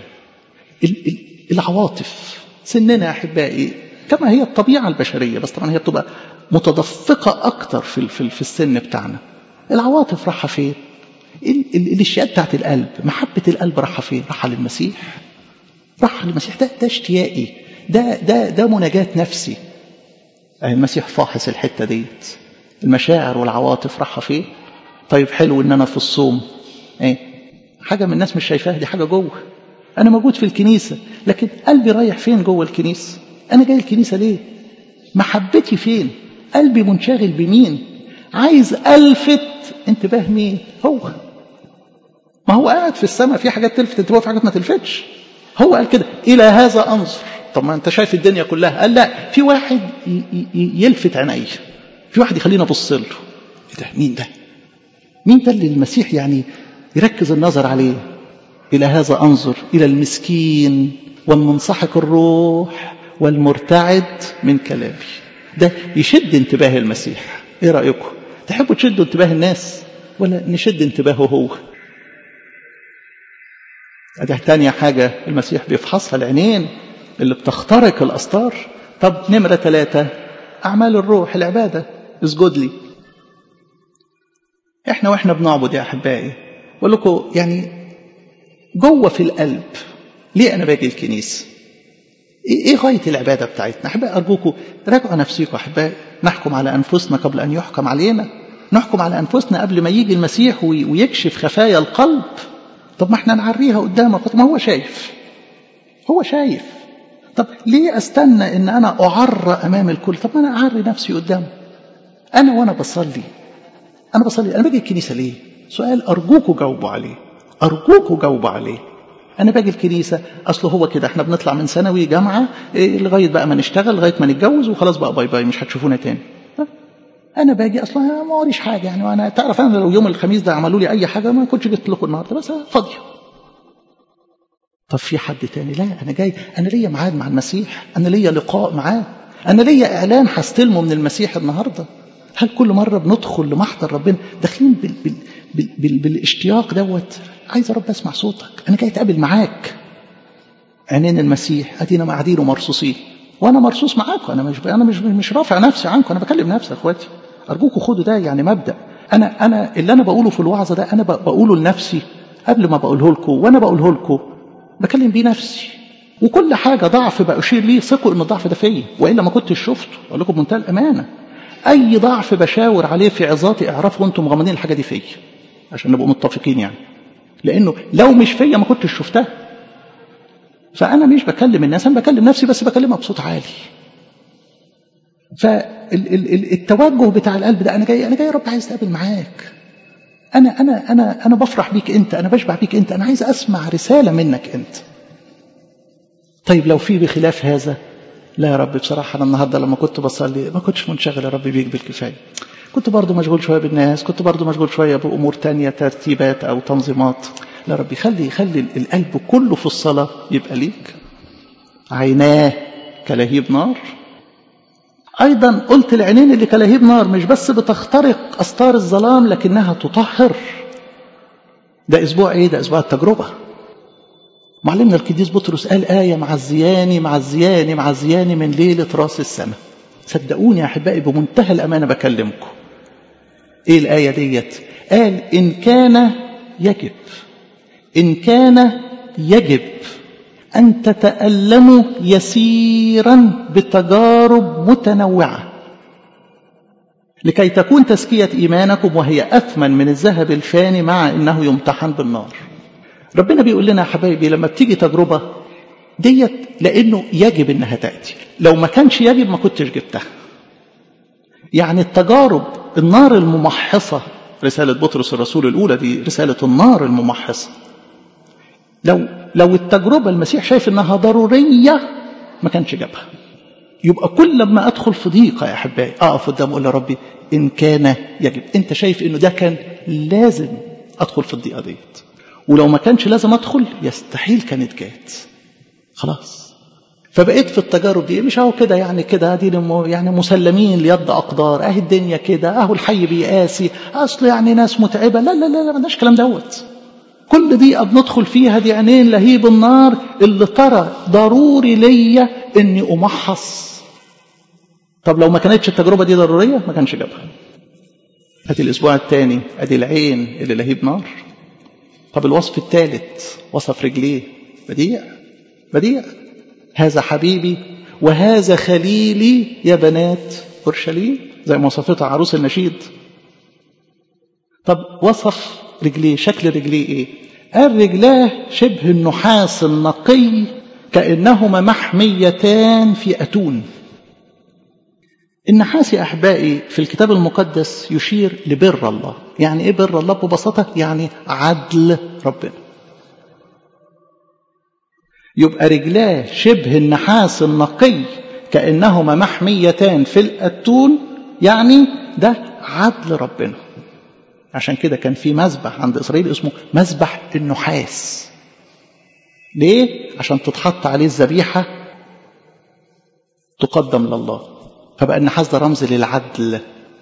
العواطف سننا يا احبائي كما هي الطبيعه البشريه بس طبعا هي بتبقى متدفقه اكتر في في, في السن بتاعنا العواطف رايحه فين الاشياء بتاعت القلب محبه القلب رايحه فين رايحه للمسيح رايحه للمسيح ده ده اشتياقي ده ده ده مناجاه نفسي المسيح فاحص الحته ديت المشاعر والعواطف رايحه فين طيب حلو ان انا في الصوم ايه حاجه من الناس مش شايفاها دي حاجه جوه أنا موجود في الكنيسة لكن قلبي رايح فين جوه الكنيسة أنا جاي الكنيسة ليه محبتي فين قلبي منشغل بمين عايز ألفت انتباه مين هو ما هو قاعد في السماء في حاجات تلفت انتباه في حاجات ما تلفتش هو قال كده إلى هذا أنظر طب ما أنت شايف الدنيا كلها قال لا في واحد يلفت عيني في واحد يخليني أبص له إيه ده مين ده مين ده اللي المسيح يعني يركز النظر عليه إلى هذا أنظر إلى المسكين والمنصحك الروح والمرتعد من كلامي ده يشد انتباه المسيح ايه رأيكم تحبوا تشدوا انتباه الناس ولا نشد انتباهه هو ده تانية حاجة المسيح بيفحصها العينين اللي بتخترق الأسطار طب نمرة ثلاثة أعمال الروح العبادة اسجد لي احنا واحنا بنعبد يا أحبائي بقول لكم يعني جوه في القلب ليه أنا باجي الكنيسة ايه غاية العبادة بتاعتنا احبائي ارجوكم راجعوا نفسيكم احبائي نحكم على انفسنا قبل ان يحكم علينا نحكم على انفسنا قبل ما يجي المسيح ويكشف خفايا القلب طب ما احنا نعريها قدامك ما هو شايف هو شايف طب ليه استنى ان انا اعرى امام الكل طب ما انا اعري نفسي قدامه انا وانا بصلي انا بصلي انا باجي الكنيسه ليه سؤال ارجوكوا جاوبوا عليه ارجوكوا جاوبوا عليه انا باجي الكنيسه اصل هو كده احنا بنطلع من ثانوي جامعه إيه لغايه بقى ما نشتغل لغايه ما نتجوز وخلاص بقى باي باي مش هتشوفونا تاني انا باجي اصلا ما وريش حاجه يعني وانا تعرف انا لو يوم الخميس ده عملوا لي اي حاجه ما كنتش جبت لكم النهارده بس فاضيه طب في حد تاني لا انا جاي انا ليا ميعاد مع المسيح انا ليا لقاء معاه انا ليا اعلان هستلمه من المسيح النهارده هل كل مره بندخل لمحضر ربنا داخلين بال بال بال بال بالاشتياق دوت عايز يا رب اسمع صوتك انا جاي اتقابل معاك عينين المسيح ادينا قاعدين ومرصوصين وانا مرصوص معاكم انا مش انا مش مش رافع نفسي عنكم انا بكلم نفسي يا اخواتي ارجوكم خدوا ده يعني مبدا انا انا اللي انا بقوله في الوعظه ده انا بقوله لنفسي قبل ما بقوله لكم وانا بقوله لكم بكلم بيه نفسي وكل حاجه ضعف بشير ليه ثقوا ان الضعف ده فيا والا ما كنتش شفته اقول لكم بمنتهى الامانه اي ضعف بشاور عليه في عظاتي اعرفوا انتم مغمضين الحاجه دي فيا عشان نبقوا متفقين يعني لانه لو مش فيا ما كنتش شفتها فانا مش بكلم الناس انا بكلم نفسي بس بكلمها بصوت عالي فالتوجه بتاع القلب ده انا جاي انا جاي يا رب عايز اتقابل معاك انا انا انا انا بفرح بيك انت انا بشبع بيك انت انا عايز اسمع رساله منك انت طيب لو في بخلاف هذا لا يا رب بصراحه انا النهارده لما كنت بصلي ما كنتش منشغل يا رب بيك بالكفايه كنت برضو مشغول شويه بالناس كنت برضو مشغول شويه بامور تانية ترتيبات او تنظيمات لا ربي خلي خلي القلب كله في الصلاه يبقى ليك عيناه كلهيب نار ايضا قلت العينين اللي كلهيب نار مش بس بتخترق استار الظلام لكنها تطهر ده اسبوع ايه ده اسبوع التجربه معلمنا القديس بطرس قال آية معزياني معزياني معزياني من ليلة راس السنة صدقوني يا أحبائي بمنتهى الأمانة بكلمكم إيه الآية ديت قال إن كان يجب إن كان يجب أن تتألموا يسيرا بتجارب متنوعة لكي تكون تزكية إيمانكم وهي أثمن من الذهب الفاني مع أنه يمتحن بالنار ربنا بيقول لنا يا حبايبي لما بتيجي تجربة ديت لأنه يجب أنها تأتي لو ما كانش يجب ما كنتش جبتها يعني التجارب النار الممحصة رسالة بطرس الرسول الأولى دي رسالة النار الممحصة لو لو التجربة المسيح شايف انها ضرورية ما كانش جابها يبقى كل لما ادخل في ضيقة يا احبائي اقف قدام اقول يا ربي ان كان يجب انت شايف انه ده كان لازم ادخل في الضيقة ديت ولو ما كانش لازم ادخل يستحيل كانت جات خلاص فبقيت في التجارب دي مش اهو كده يعني كده دي يعني مسلمين ليد اقدار اهي الدنيا كده اهو الحي بيقاسي اصل يعني ناس متعبه لا لا لا, لا ما الكلام دوت كل دقيقة بندخل فيها دي عينين لهيب النار اللي ترى ضروري ليا اني امحص طب لو ما كانتش التجربة دي ضرورية ما كانش جابها ادي الاسبوع الثاني ادي العين اللي لهيب نار طب الوصف الثالث وصف رجليه بديع بديع هذا حبيبي وهذا خليلي يا بنات اورشليم زي ما وصفتها عروس النشيد طب وصف رجليه شكل رجليه ايه قال رجلاه شبه النحاس النقي كأنهما محميتان في أتون النحاس يا أحبائي في الكتاب المقدس يشير لبر الله يعني إيه بر الله ببساطة يعني عدل ربنا يبقى رجلاه شبه النحاس النقي كأنهما محميتان في الأتون يعني ده عدل ربنا عشان كده كان في مذبح عند إسرائيل اسمه مذبح النحاس ليه عشان تتحط عليه الذبيحه تقدم لله فبقى النحاس ده رمز للعدل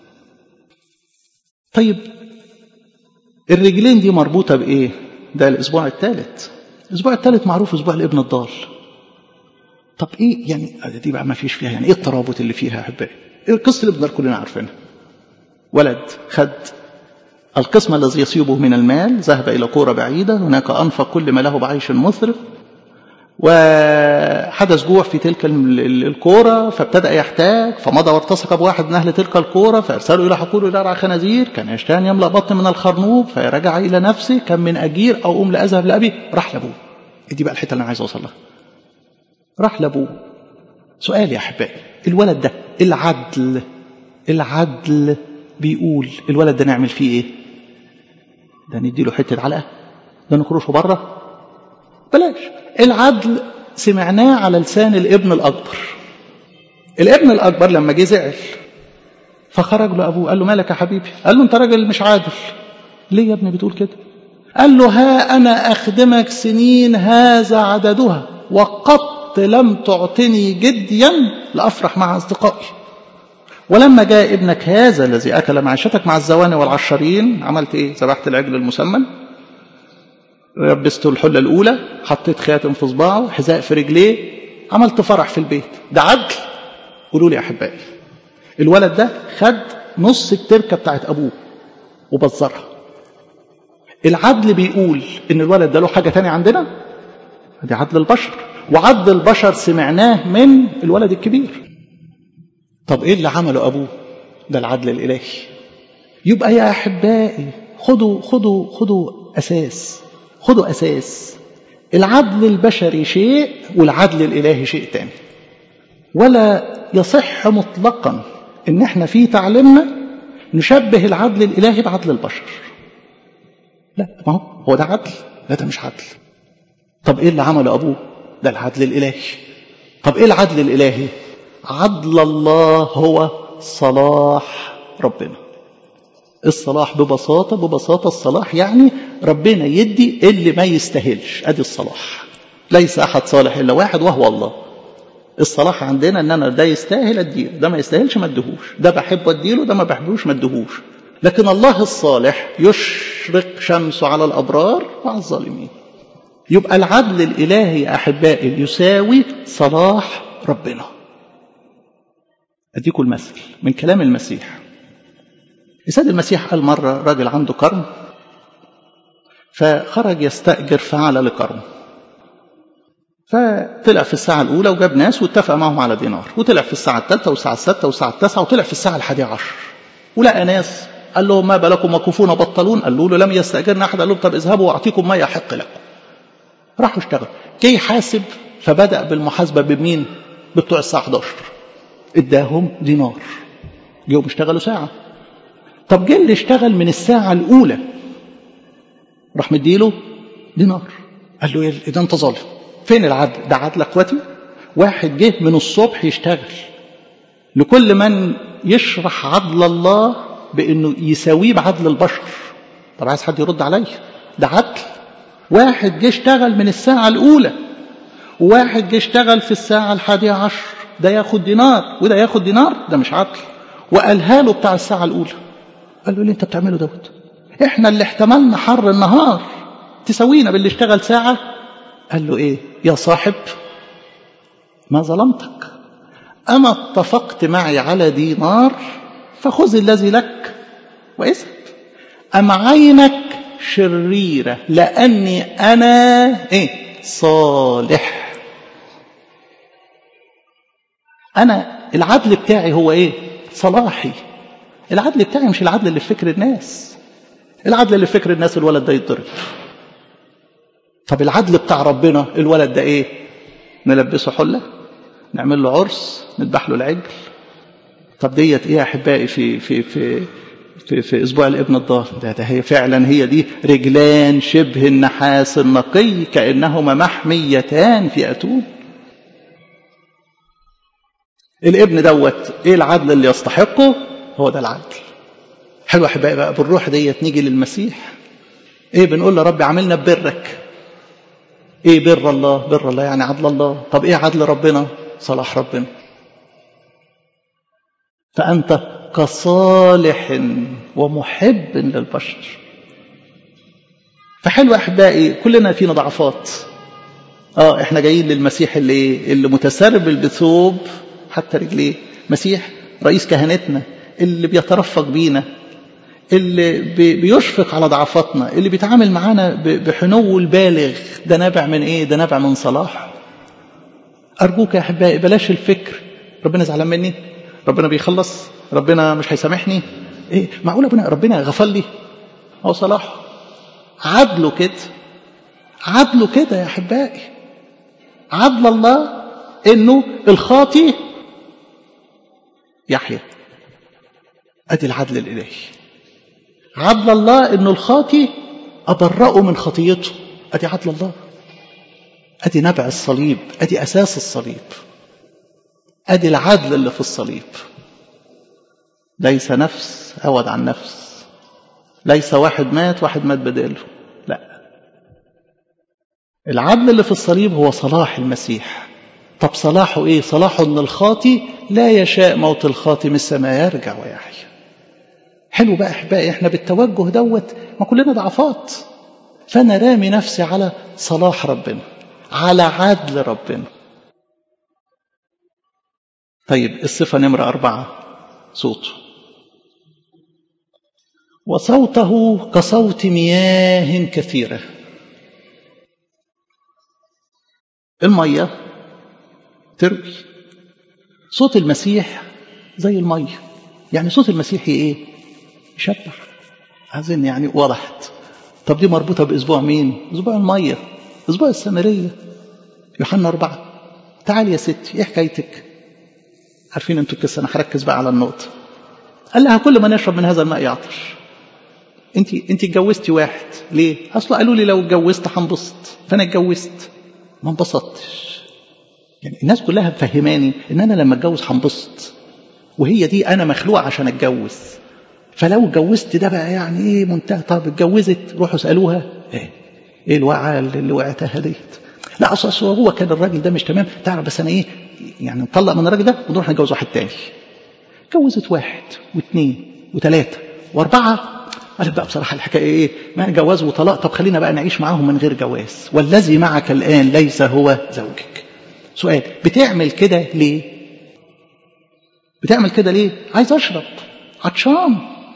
طيب الرجلين دي مربوطه بايه ده الاسبوع الثالث الاسبوع الثالث معروف اسبوع الابن الضال طب ايه يعني دي بقى ما فيش فيها يعني ايه الترابط اللي فيها يا احبائي القصه اللي بنقدر كلنا عارفينها ولد خد القسم الذي يصيبه من المال ذهب إلى قرى بعيدة هناك أنفق كل ما له بعيش مثرف وحدث جوع في تلك الكورة فابتدأ يحتاج فمضى والتصق بواحد من أهل تلك الكورة فأرسلوا إلى حقول إلى رعى خنازير كان يشتهي يملأ بطن من الخرنوب فرجع إلى نفسه كان من أجير أو أم لأذهب لأبي راح لأبوه دي بقى الحتة اللي أنا عايز أوصل لها راح لأبوه سؤال يا أحبائي الولد ده العدل العدل بيقول الولد ده نعمل فيه ايه ده نديله حته علقه ده نكرشه بره بلاش العدل سمعناه على لسان الابن الاكبر الابن الاكبر لما جه زعل فخرج له ابوه قال له مالك يا حبيبي قال له انت راجل مش عادل ليه يا ابني بتقول كده قال له ها انا اخدمك سنين هذا عددها وقط لم تعطني جديا لافرح مع اصدقائي ولما جاء ابنك هذا الذي أكل معيشتك مع الزواني والعشرين عملت إيه؟ ذبحت العجل المسمن لبسته الحلة الأولى حطيت خاتم في صباعه حذاء في رجليه عملت فرح في البيت ده عدل قولوا لي يا أحبائي الولد ده خد نص التركة بتاعت أبوه وبزرها العدل بيقول إن الولد ده له حاجة تانية عندنا دي عدل البشر وعدل البشر سمعناه من الولد الكبير طب ايه اللي عمله ابوه ده العدل الالهي يبقى يا احبائي خدوا خدوا خدوا اساس خدوا اساس العدل البشري شيء والعدل الالهي شيء تاني ولا يصح مطلقا ان احنا في تعليمنا نشبه العدل الالهي بعدل البشر لا ما هو هو ده عدل لا ده مش عدل طب ايه اللي عمله ابوه ده العدل الالهي طب ايه العدل الالهي عدل الله هو صلاح ربنا الصلاح ببساطة ببساطة الصلاح يعني ربنا يدي اللي ما يستاهلش ادي الصلاح ليس احد صالح الا واحد وهو الله الصلاح عندنا ان انا ده يستاهل اديله ده ما يستاهلش ما اديهوش ده بحب اديله ده ما بحبوش ما اديهوش لكن الله الصالح يشرق شمسه على الابرار وعلى الظالمين يبقى العدل الالهي يا احبائي يساوي صلاح ربنا أديكم المثل من كلام المسيح السيد المسيح قال مرة راجل عنده كرم فخرج يستأجر فعل لكرم فطلع في الساعة الأولى وجاب ناس واتفق معهم على دينار وطلع في الساعة الثالثة والساعة الستة والساعة التاسعة وطلع في الساعة الحادية عشر ولقى ناس قال لهم ما بالكم وكفون بطلون قالوا له لم يستأجرنا أحد قال لهم طب اذهبوا وأعطيكم ما يحق لكم راحوا اشتغلوا جه يحاسب فبدأ بالمحاسبة بمين؟ بتوع الساعة 11 اداهم دينار جيهم اشتغلوا ساعة طب جه اللي اشتغل من الساعة الأولى راح مديله دينار قال له ايه ده انت ظالم فين العدل ده عدل اخواتي واحد جه من الصبح يشتغل لكل من يشرح عدل الله بانه يساويه بعدل البشر طب عايز حد يرد عليا ده عدل واحد جه اشتغل من الساعة الأولى وواحد جه اشتغل في الساعة الحادية عشر ده ياخد دينار وده ياخد دينار ده مش عدل وقالها له بتاع الساعة الأولى قال له ليه أنت بتعمله دوت إحنا اللي احتملنا حر النهار تسوينا باللي اشتغل ساعة قال له إيه يا صاحب ما ظلمتك أنا اتفقت معي على دينار فخذ الذي لك واذهب أم عينك شريرة لأني أنا إيه صالح أنا العدل بتاعي هو إيه صلاحي العدل بتاعي مش العدل اللي في فكر الناس العدل اللي في فكر الناس الولد ده يتضرب طب العدل بتاع ربنا الولد ده ايه نلبسه حله نعمل له عرس نذبح له العجل طب ديت ايه يا احبائي في في في في, في اسبوع الابن الضال ده, ده هي فعلا هي دي رجلان شبه النحاس النقي كانهما محميتان في اتون الابن دوت ايه العدل اللي يستحقه هو ده العدل حلو احبائي بقى بالروح ديت نيجي للمسيح ايه بنقول له رب عاملنا ببرك ايه بر الله بر الله يعني عدل الله طب ايه عدل ربنا صلاح ربنا فأنت كصالح ومحب للبشر فحلو أحبائي كلنا فينا ضعفات اه احنا جايين للمسيح اللي اللي متسربل بثوب حتى رجليه مسيح رئيس كهنتنا اللي بيترفق بينا اللي بيشفق على ضعفاتنا اللي بيتعامل معانا بحنو البالغ ده نابع من ايه ده نابع من صلاح ارجوك يا احبائي بلاش الفكر ربنا زعلان مني ربنا بيخلص ربنا مش هيسامحني ايه معقول ربنا ربنا غفر لي هو صلاح عدله كده عدله كده يا احبائي عدل الله انه الخاطي يحيى ادي العدل الالهي عدل الله انه الخاطي ابرأه من خطيته ادي عدل الله ادي نبع الصليب ادي اساس الصليب ادي العدل اللي في الصليب ليس نفس عوض عن نفس ليس واحد مات واحد مات بداله لا العدل اللي في الصليب هو صلاح المسيح طب صلاحه ايه صلاحه ان الخاطي لا يشاء موت الخاطي مثل ما يرجع ويحيا حلو بقى احبائي احنا بالتوجه دوت ما كلنا ضعفات فانا رامي نفسي على صلاح ربنا على عدل ربنا طيب الصفة نمرة أربعة صوته وصوته كصوت مياه كثيرة المية تروي صوت المسيح زي المية يعني صوت المسيح ايه يشبع عايزين يعني وضحت طب دي مربوطة بأسبوع مين أسبوع المية أسبوع السامرية يوحنا أربعة تعال يا ستي ايه حكايتك عارفين انتوا القصة انا هركز بقى على النقطة قال لها كل من يشرب من هذا الماء يعطش انت انت اتجوزتي واحد ليه اصلا قالوا لي لو اتجوزت هنبسط فانا اتجوزت ما انبسطتش يعني الناس كلها مفهماني ان انا لما اتجوز هنبسط وهي دي انا مخلوق عشان اتجوز فلو اتجوزت ده بقى يعني ايه منتهى طب اتجوزت روحوا اسالوها ايه ايه الوقعه اللي وقعتها ديت لا اصل هو كان الراجل ده مش تمام تعرف بس انا ايه يعني نطلق من الراجل ده ونروح نتجوز واحد تاني اتجوزت واحد واثنين وثلاثه واربعه قالت بقى بصراحه الحكايه ايه ما جواز وطلاق طب خلينا بقى نعيش معاهم من غير جواز والذي معك الان ليس هو زوجك سؤال بتعمل كده ليه بتعمل كده ليه عايز اشرب عطشان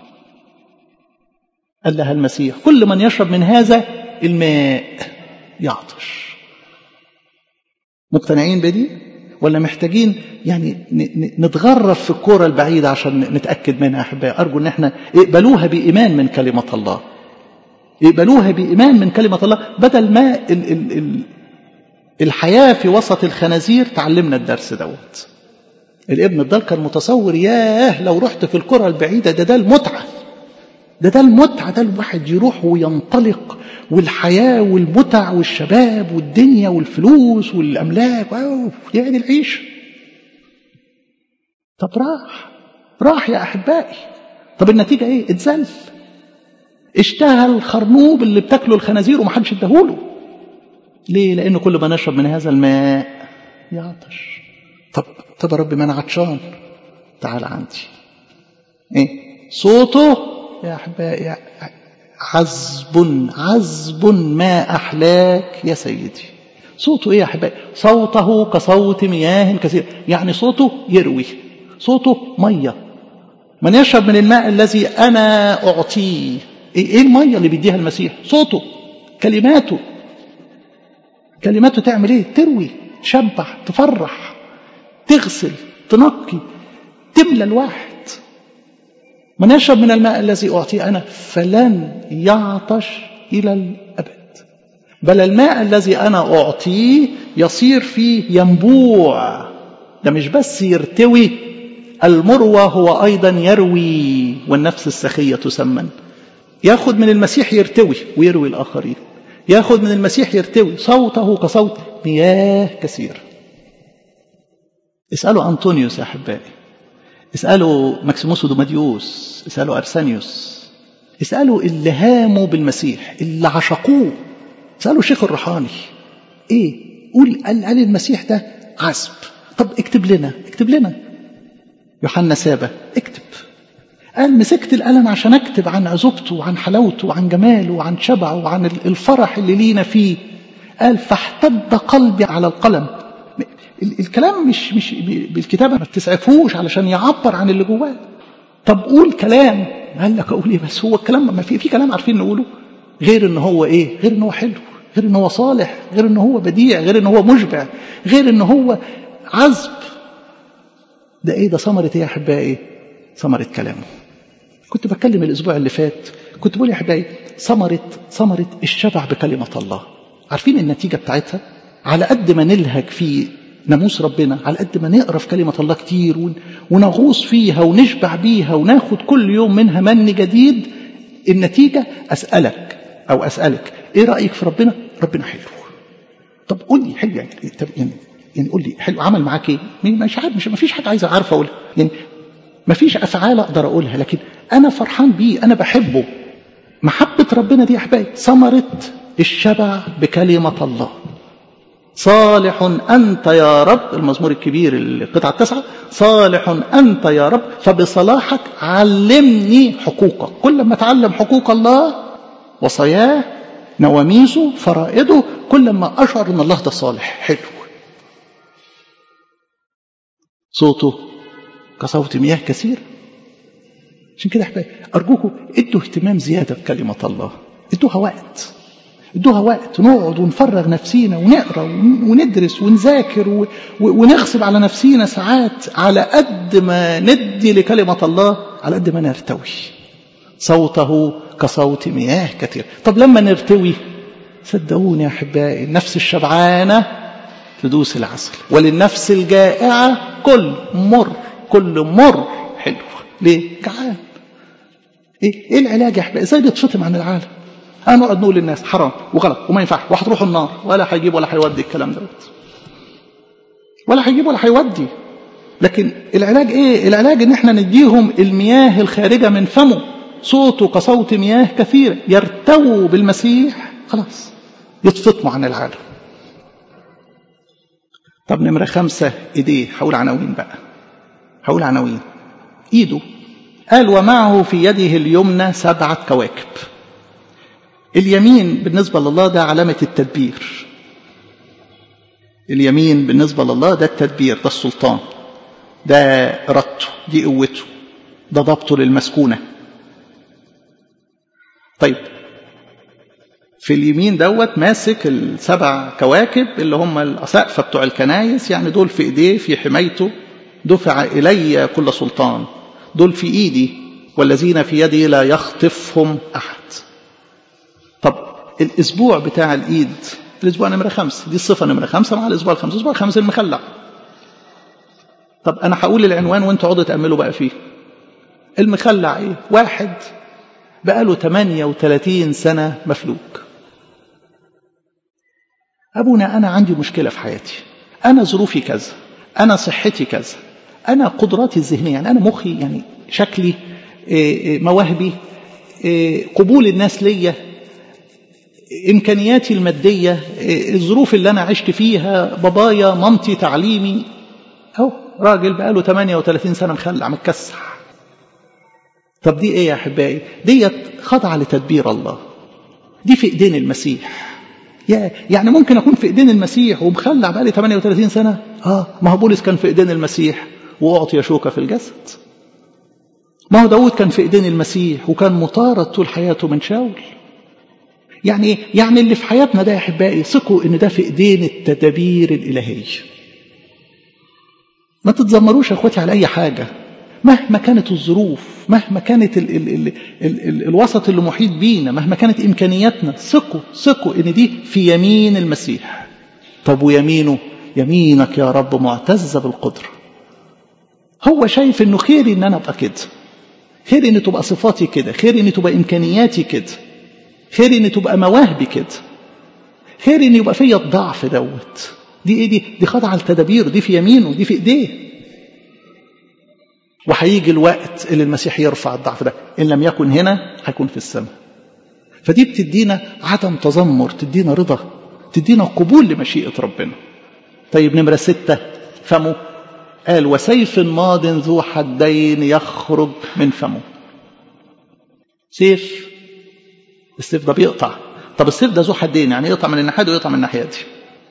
قال لها المسيح كل من يشرب من هذا الماء يعطش مقتنعين بدي ولا محتاجين يعني نتغرف في الكورة البعيدة عشان نتأكد منها أحبائي أرجو أن احنا اقبلوها بإيمان من كلمة الله اقبلوها بإيمان من كلمة الله بدل ما ال ال ال الحياة في وسط الخنازير تعلمنا الدرس دوت الابن الضال كان متصور ياه لو رحت في الكرة البعيدة ده ده المتعة ده ده المتعة ده الواحد يروح وينطلق والحياة والمتع والشباب والدنيا والفلوس والأملاك يعني العيش طب راح راح يا أحبائي طب النتيجة إيه اتذل اشتهى الخرنوب اللي بتاكله الخنازير ومحدش اداهوله ليه لأنه كل ما نشرب من هذا الماء يعطش طب طب يا رب ما أنا عطشان تعال عندي إيه صوته يا أحبائي عذب عذب ما أحلاك يا سيدي صوته إيه يا أحبائي صوته كصوت مياه كثير يعني صوته يروي صوته مية من يشرب من الماء الذي أنا أعطيه إيه المية اللي بيديها المسيح صوته كلماته كلماته تعمل إيه تروي تشبع تفرح تغسل تنقي تملى الواحد من يشرب من الماء الذي أعطيه أنا فلن يعطش إلى الأبد بل الماء الذي أنا أعطيه يصير فيه ينبوع ده مش بس يرتوي المروى هو أيضا يروي والنفس السخية تسمن ياخد من المسيح يرتوي ويروي الآخرين ياخد من المسيح يرتوي صوته كصوت مياه كثير اسألوا أنطونيوس يا أحبائي اسألوا ماكسيموس ودوماديوس اسألوا أرسانيوس اسألوا اللي هاموا بالمسيح اللي عشقوه اسألوا الشيخ الروحاني ايه قول قال, قال المسيح ده عذب طب اكتب لنا اكتب لنا يوحنا سابة اكتب قال مسكت القلم عشان اكتب عن عذوبته وعن حلاوته وعن جماله وعن شبعه وعن الفرح اللي لينا فيه قال فاحتد قلبي على القلم الكلام مش مش بالكتابه ما بتسعفوش علشان يعبر عن اللي جواه طب قول كلام قال لك اقول ايه بس هو الكلام ما في في كلام عارفين نقوله غير ان هو ايه غير ان هو حلو غير ان هو صالح غير ان هو بديع غير ان هو مشبع غير ان هو عذب ده ايه ده ثمره ايه يا احبائي ثمره كلامه كنت بتكلم الاسبوع اللي فات كنت بقول يا احبائي ثمره ثمره الشبع بكلمه الله عارفين النتيجه بتاعتها على قد ما نلهج في ناموس ربنا على قد ما نقرا في كلمه الله كتير ونغوص فيها ونشبع بيها وناخد كل يوم منها من جديد النتيجه اسالك او اسالك ايه رايك في ربنا ربنا حلو طب قول لي حلو يعني طب يعني يعني قول لي حلو عمل معاك ايه مش عارف مش ما فيش حاجه عايز اعرف اقولها يعني ما فيش افعال اقدر اقولها لكن انا فرحان بيه انا بحبه محبه ربنا دي يا احبائي ثمره الشبع بكلمه الله صالح أنت يا رب المزمور الكبير القطعة التاسعة صالح أنت يا رب فبصلاحك علمني حقوقك كل ما أتعلم حقوق الله وصاياه نواميسه فرائده كل ما أشعر أن الله ده صالح حلو صوته كصوت مياه كثير عشان كده احبائي أرجوكم ادوا اهتمام زيادة بكلمة الله ادوها وقت ادوها وقت نقعد ونفرغ نفسينا ونقرا وندرس ونذاكر ونغصب على نفسينا ساعات على قد ما ندي لكلمه الله على قد ما نرتوي صوته كصوت مياه كثير طب لما نرتوي صدقوني يا احبائي النفس الشبعانه تدوس العسل وللنفس الجائعه كل مر كل مر حلو ليه جعان ايه ايه العلاج يا احبائي ازاي بيتشطم عن العالم هنقعد نقول للناس حرام وغلط وما ينفعش وهتروحوا النار ولا هيجيب ولا هيودي الكلام دوت ولا هيجيب ولا هيودي لكن العلاج ايه العلاج ان احنا نديهم المياه الخارجه من فمه صوته كصوت مياه كثيره يرتووا بالمسيح خلاص يتفطموا عن العالم طب نمرة خمسة ايديه هقول عناوين بقى هقول عناوين ايده قال ومعه في يده اليمنى سبعة كواكب اليمين بالنسبة لله ده علامة التدبير اليمين بالنسبة لله ده التدبير ده السلطان ده إرادته دي قوته ده ضبطه للمسكونة طيب في اليمين دوت ماسك السبع كواكب اللي هم الأسقفة بتوع الكنايس يعني دول في إيديه في حمايته دفع إلي كل سلطان دول في إيدي والذين في يدي لا يخطفهم أحد طب الاسبوع بتاع الايد الاسبوع نمره خمسه دي الصفه نمره خمسه مع الاسبوع الخامس الاسبوع الخامس المخلع طب انا هقول العنوان وانتوا اقعدوا تاملوا بقى فيه المخلع ايه واحد بقاله 38 سنه مفلوك ابونا انا عندي مشكله في حياتي انا ظروفي كذا انا صحتي كذا انا قدراتي الذهنيه يعني انا مخي يعني شكلي مواهبي قبول الناس ليا إمكانياتي المادية الظروف اللي أنا عشت فيها بابايا مامتي تعليمي أهو راجل بقاله 38 سنة مخلع متكسح طب دي إيه يا أحبائي ديت خاضعة لتدبير الله دي في إيدين المسيح يعني ممكن أكون في إيدين المسيح ومخلع بقالي 38 سنة آه ما هو بولس كان في إيدين المسيح وأعطي شوكة في الجسد ما هو داود كان في إيدين المسيح وكان مطارد طول حياته من شاول يعني ايه؟ يعني اللي في حياتنا ده يا احبائي ثقوا ان ده في ايدين التدابير الالهيه. ما تتذمروش يا اخواتي على اي حاجه مهما كانت الظروف مهما كانت ال ال ال ال ال الوسط اللي محيط بينا مهما كانت امكانياتنا ثقوا ثقوا ان دي في يمين المسيح. طب ويمينه يمينك يا رب معتزه بالقدره. هو شايف انه خير ان انا ابقى كده. خير ان تبقى صفاتي كده، خير ان تبقى امكانياتي كده. خير ان تبقى مواهبي كده خير ان يبقى فيا الضعف دوت دي ايه دي دي خاضعه للتدابير دي في يمينه دي في ايديه وهيجي الوقت اللي المسيح يرفع الضعف ده ان لم يكن هنا هيكون في السماء فدي بتدينا عدم تذمر تدينا رضا تدينا قبول لمشيئة ربنا طيب نمرة ستة فمه قال وسيف ماض ذو حدين يخرج من فمه سيف السيف ده بيقطع طب السيف ده ذو حدين يعني يقطع من الناحيه دي ويقطع من الناحيه دي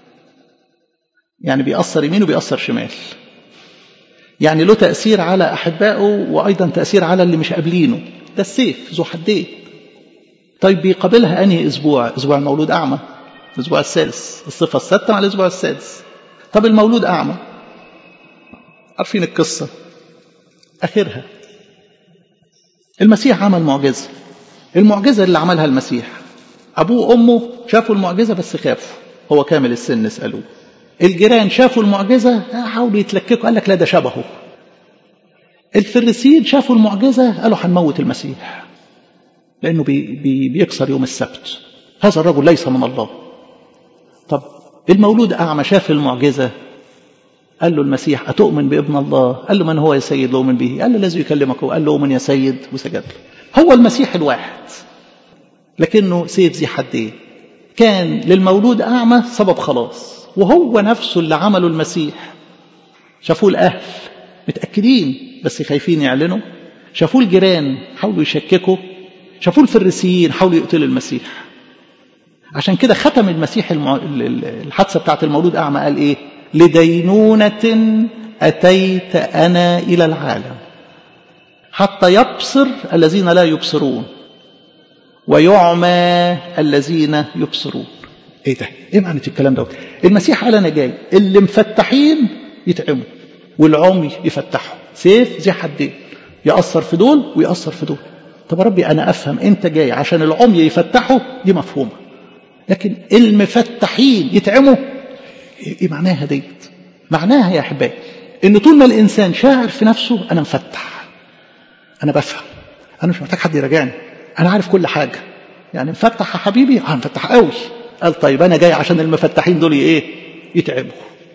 يعني بيأثر يمين وبيأثر شمال يعني له تأثير على أحبائه وأيضا تأثير على اللي مش قابلينه ده السيف ذو حدين طيب بيقابلها أنهي أسبوع أسبوع المولود أعمى الأسبوع السادس الصفة السادسة مع الأسبوع السادس طب المولود أعمى عارفين القصة آخرها المسيح عمل معجزة المعجزة اللي عملها المسيح أبوه وأمه شافوا المعجزة بس خافوا هو كامل السن سألوه الجيران شافوا المعجزة حاولوا يتلككوا قال لك لا ده شبهه الفريسيين شافوا المعجزة قالوا هنموت المسيح لأنه بي بي بيكسر يوم السبت هذا الرجل ليس من الله طب المولود أعمى شاف المعجزة قال له المسيح أتؤمن بابن الله قال له من هو يا سيد لا أؤمن به قال له الذي يكلمك قال له أؤمن يا سيد وسجد له هو المسيح الواحد لكنه سيف ذي حدين كان للمولود أعمى سبب خلاص وهو نفسه اللي عمله المسيح شافوه الأهل متأكدين بس خايفين يعلنوا شافوه الجيران حاولوا يشككوا شافوه الفريسيين حاولوا يقتلوا المسيح عشان كده ختم المسيح المع... الحادثة بتاعت المولود أعمى قال إيه لدينونة أتيت أنا إلى العالم حتى يبصر الذين لا يبصرون ويعمى الذين يبصرون ايه ده ايه معنى الكلام ده المسيح قال انا جاي اللي مفتحين يتعموا والعمي يفتحوا سيف زي حدين يأثر في دول ويأثر في دول طب يا ربي انا افهم انت جاي عشان العمي يفتحوا دي مفهومه لكن المفتحين يتعموا ايه معناها ديت معناها يا احبائي ان طول ما الانسان شاعر في نفسه انا مفتح انا بفهم انا مش محتاج حد يراجعني انا عارف كل حاجه يعني مفتح يا حبيبي اه مفتح قوي قال طيب انا جاي عشان المفتحين دول ايه يتعبوا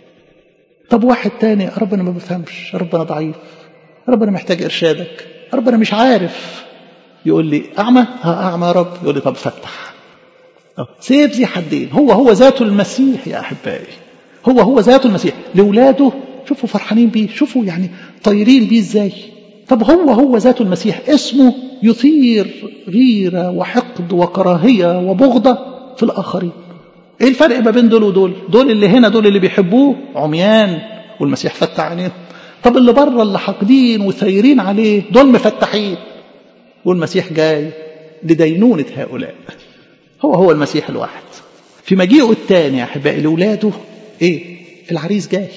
طب واحد تاني ربنا ما بفهمش ربنا ضعيف ربنا محتاج ارشادك ربنا مش عارف يقول لي اعمى ها اعمى يا رب يقول لي طب فتح سيف ذي حدين هو هو ذاته المسيح يا احبائي هو هو ذاته المسيح لاولاده شوفوا فرحانين بيه شوفوا يعني طايرين بيه ازاي طب هو هو ذاته المسيح اسمه يثير غيرة وحقد وكراهية وبغضة في الآخرين ايه الفرق ما بين دول ودول دول اللي هنا دول اللي بيحبوه عميان والمسيح فتح عينيهم طب اللي بره اللي حاقدين وثايرين عليه دول مفتحين والمسيح جاي لدينونة هؤلاء هو هو المسيح الواحد في مجيئه الثاني يا احبائي لاولاده ايه العريس جاي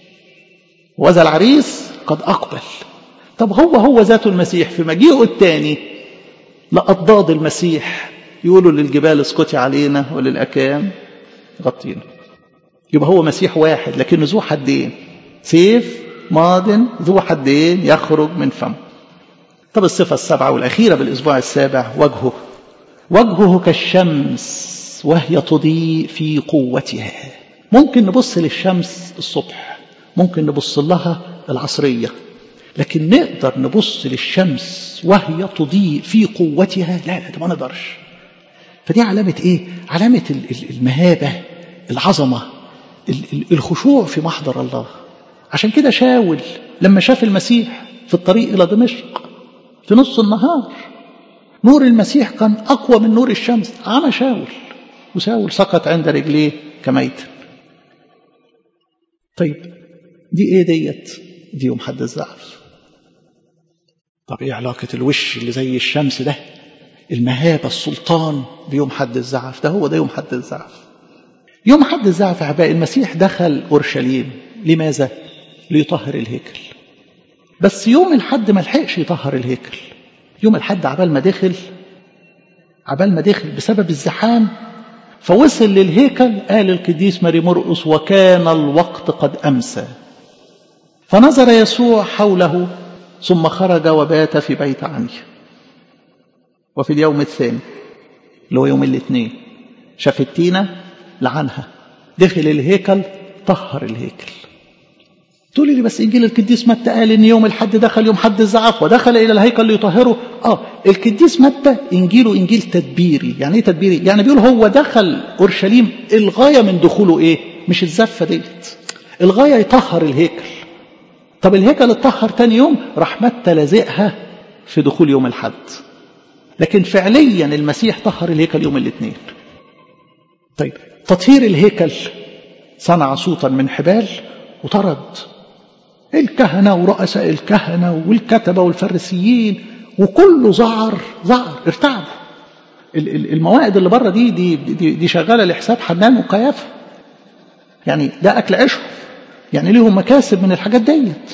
وذا العريس قد اقبل طب هو هو ذاته المسيح في مجيئه الثاني لأضداد المسيح يقولوا للجبال اسكتي علينا وللأكام غطينا يبقى هو مسيح واحد لكنه ذو حدين سيف ماض ذو حدين يخرج من فمه طب الصفة السابعة والأخيرة بالأسبوع السابع وجهه وجهه كالشمس وهي تضيء في قوتها ممكن نبص للشمس الصبح ممكن نبص لها العصرية لكن نقدر نبص للشمس وهي تضيء في قوتها لا لا ده ما نقدرش فدي علامة ايه علامة المهابة العظمة الخشوع في محضر الله عشان كده شاول لما شاف المسيح في الطريق إلى دمشق في نص النهار نور المسيح كان أقوى من نور الشمس عمى شاول وشاول سقط عند رجليه كميت طيب دي ايه ديت دي يوم حد الزعف طب ايه علاقة الوش اللي زي الشمس ده المهابة السلطان بيوم حد الزعف ده هو ده يوم حد الزعف يوم حد الزعف أعباء المسيح دخل أورشليم لماذا؟ ليطهر الهيكل بس يوم الحد ما لحقش يطهر الهيكل يوم الحد عبال ما دخل عبال ما دخل بسبب الزحام فوصل للهيكل قال القديس ماري مرقس وكان الوقت قد أمسى فنظر يسوع حوله ثم خرج وبات في بيت عني وفي اليوم الثاني اللي هو يوم الاثنين شاف التينة لعنها دخل الهيكل طهر الهيكل تقولي لي بس انجيل القديس متى قال ان يوم الحد دخل يوم حد الزعف ودخل الى الهيكل ليطهره اه القديس متى انجيله انجيل تدبيري يعني ايه تدبيري يعني بيقول هو دخل اورشليم الغايه من دخوله ايه مش الزفه ديت الغايه يطهر الهيكل طب الهيكل اتطهر تاني يوم راح متى لازقها في دخول يوم الحد لكن فعليا المسيح طهر الهيكل يوم الاثنين طيب تطهير الهيكل صنع صوتا من حبال وطرد الكهنة ورؤساء الكهنة والكتبة والفريسيين وكله زعر زعر ارتعب الموائد اللي بره دي دي, دي, دي شغالة لحساب حنان وقيافة يعني ده أكل عيشهم يعني ليهم مكاسب من الحاجات ديت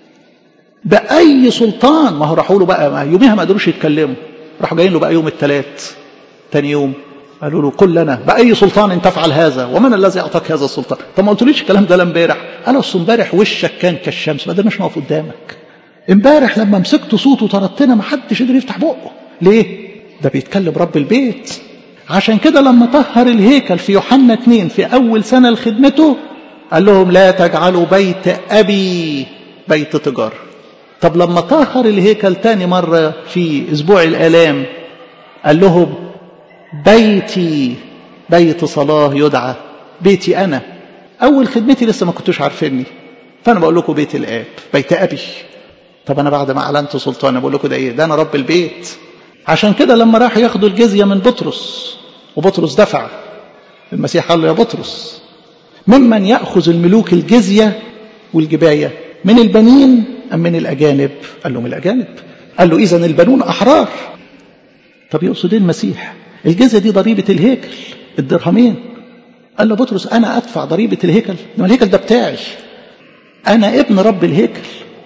بأي سلطان ما هو راحوا له بقى يوميها ما قدروش يتكلموا راحوا جايين له بقى يوم الثلاث تاني يوم قالوا له قل لنا بأي سلطان تفعل هذا ومن الذي أعطاك هذا السلطان طب ما قلتليش الكلام ده امبارح قال اصل امبارح وشك كان كالشمس ما قدرناش نقف قدامك امبارح لما مسكت صوته وطردتنا ما حدش قدر يفتح بقه ليه ده بيتكلم رب البيت عشان كده لما طهر الهيكل في يوحنا 2 في أول سنة لخدمته قال لهم لا تجعلوا بيت أبي بيت تجار طب لما طهر الهيكل تاني مرة في أسبوع الآلام قال لهم بيتي بيت صلاة يدعى بيتي أنا أول خدمتي لسه ما كنتوش عارفيني فأنا بقول لكم بيت الآب بيت أبي طب أنا بعد ما أعلنت سلطاني بقول لكم ده إيه ده أنا رب البيت عشان كده لما راحوا ياخدوا الجزية من بطرس وبطرس دفع المسيح قال له يا بطرس ممن يأخذ الملوك الجزية والجباية من البنين أم من الأجانب قال له من الأجانب قال له إذا البنون أحرار طب يقصد ايه المسيح الجزية دي ضريبة الهيكل الدرهمين قال له بطرس أنا أدفع ضريبة الهيكل إنما الهيكل ده بتاعي أنا ابن رب الهيكل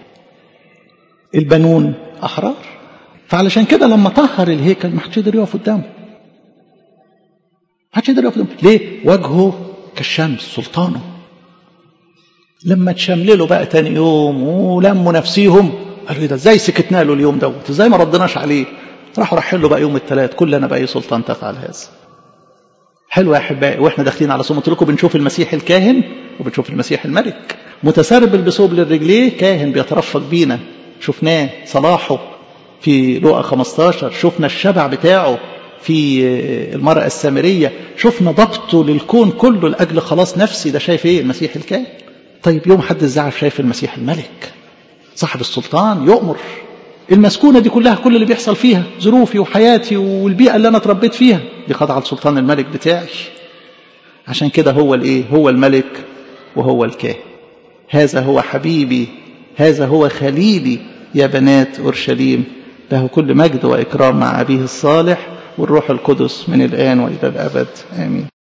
البنون أحرار فعلشان كده لما طهر الهيكل ما حدش يقدر يقف قدامه ما حدش يقدر يقف قدامه ليه وجهه كالشمس سلطانه لما تشملله بقى تاني يوم ولموا نفسيهم قالوا ايه ده ازاي سكتنا له اليوم دوت ازاي ما ردناش عليه راحوا رايحين له بقى يوم الثلاث كلنا بأي سلطان تفعل هذا حلو يا احبائي واحنا داخلين على صوم لكم بنشوف المسيح الكاهن وبنشوف المسيح الملك متسربل بثوب للرجليه كاهن بيترفق بينا شفناه صلاحه في لوقا 15 شفنا الشبع بتاعه في المرأة السامرية شفنا ضبطه للكون كله لأجل خلاص نفسي ده شايف ايه المسيح الكاهن طيب يوم حد الزعف شايف المسيح الملك صاحب السلطان يؤمر المسكونة دي كلها كل اللي بيحصل فيها ظروفي وحياتي والبيئة اللي أنا اتربيت فيها دي خاضعة لسلطان الملك بتاعي عشان كده هو الايه هو الملك وهو الكاهن هذا هو حبيبي هذا هو خليلي يا بنات أورشليم له كل مجد وإكرام مع أبيه الصالح والروح القدس من الآن وإلى الأبد آمين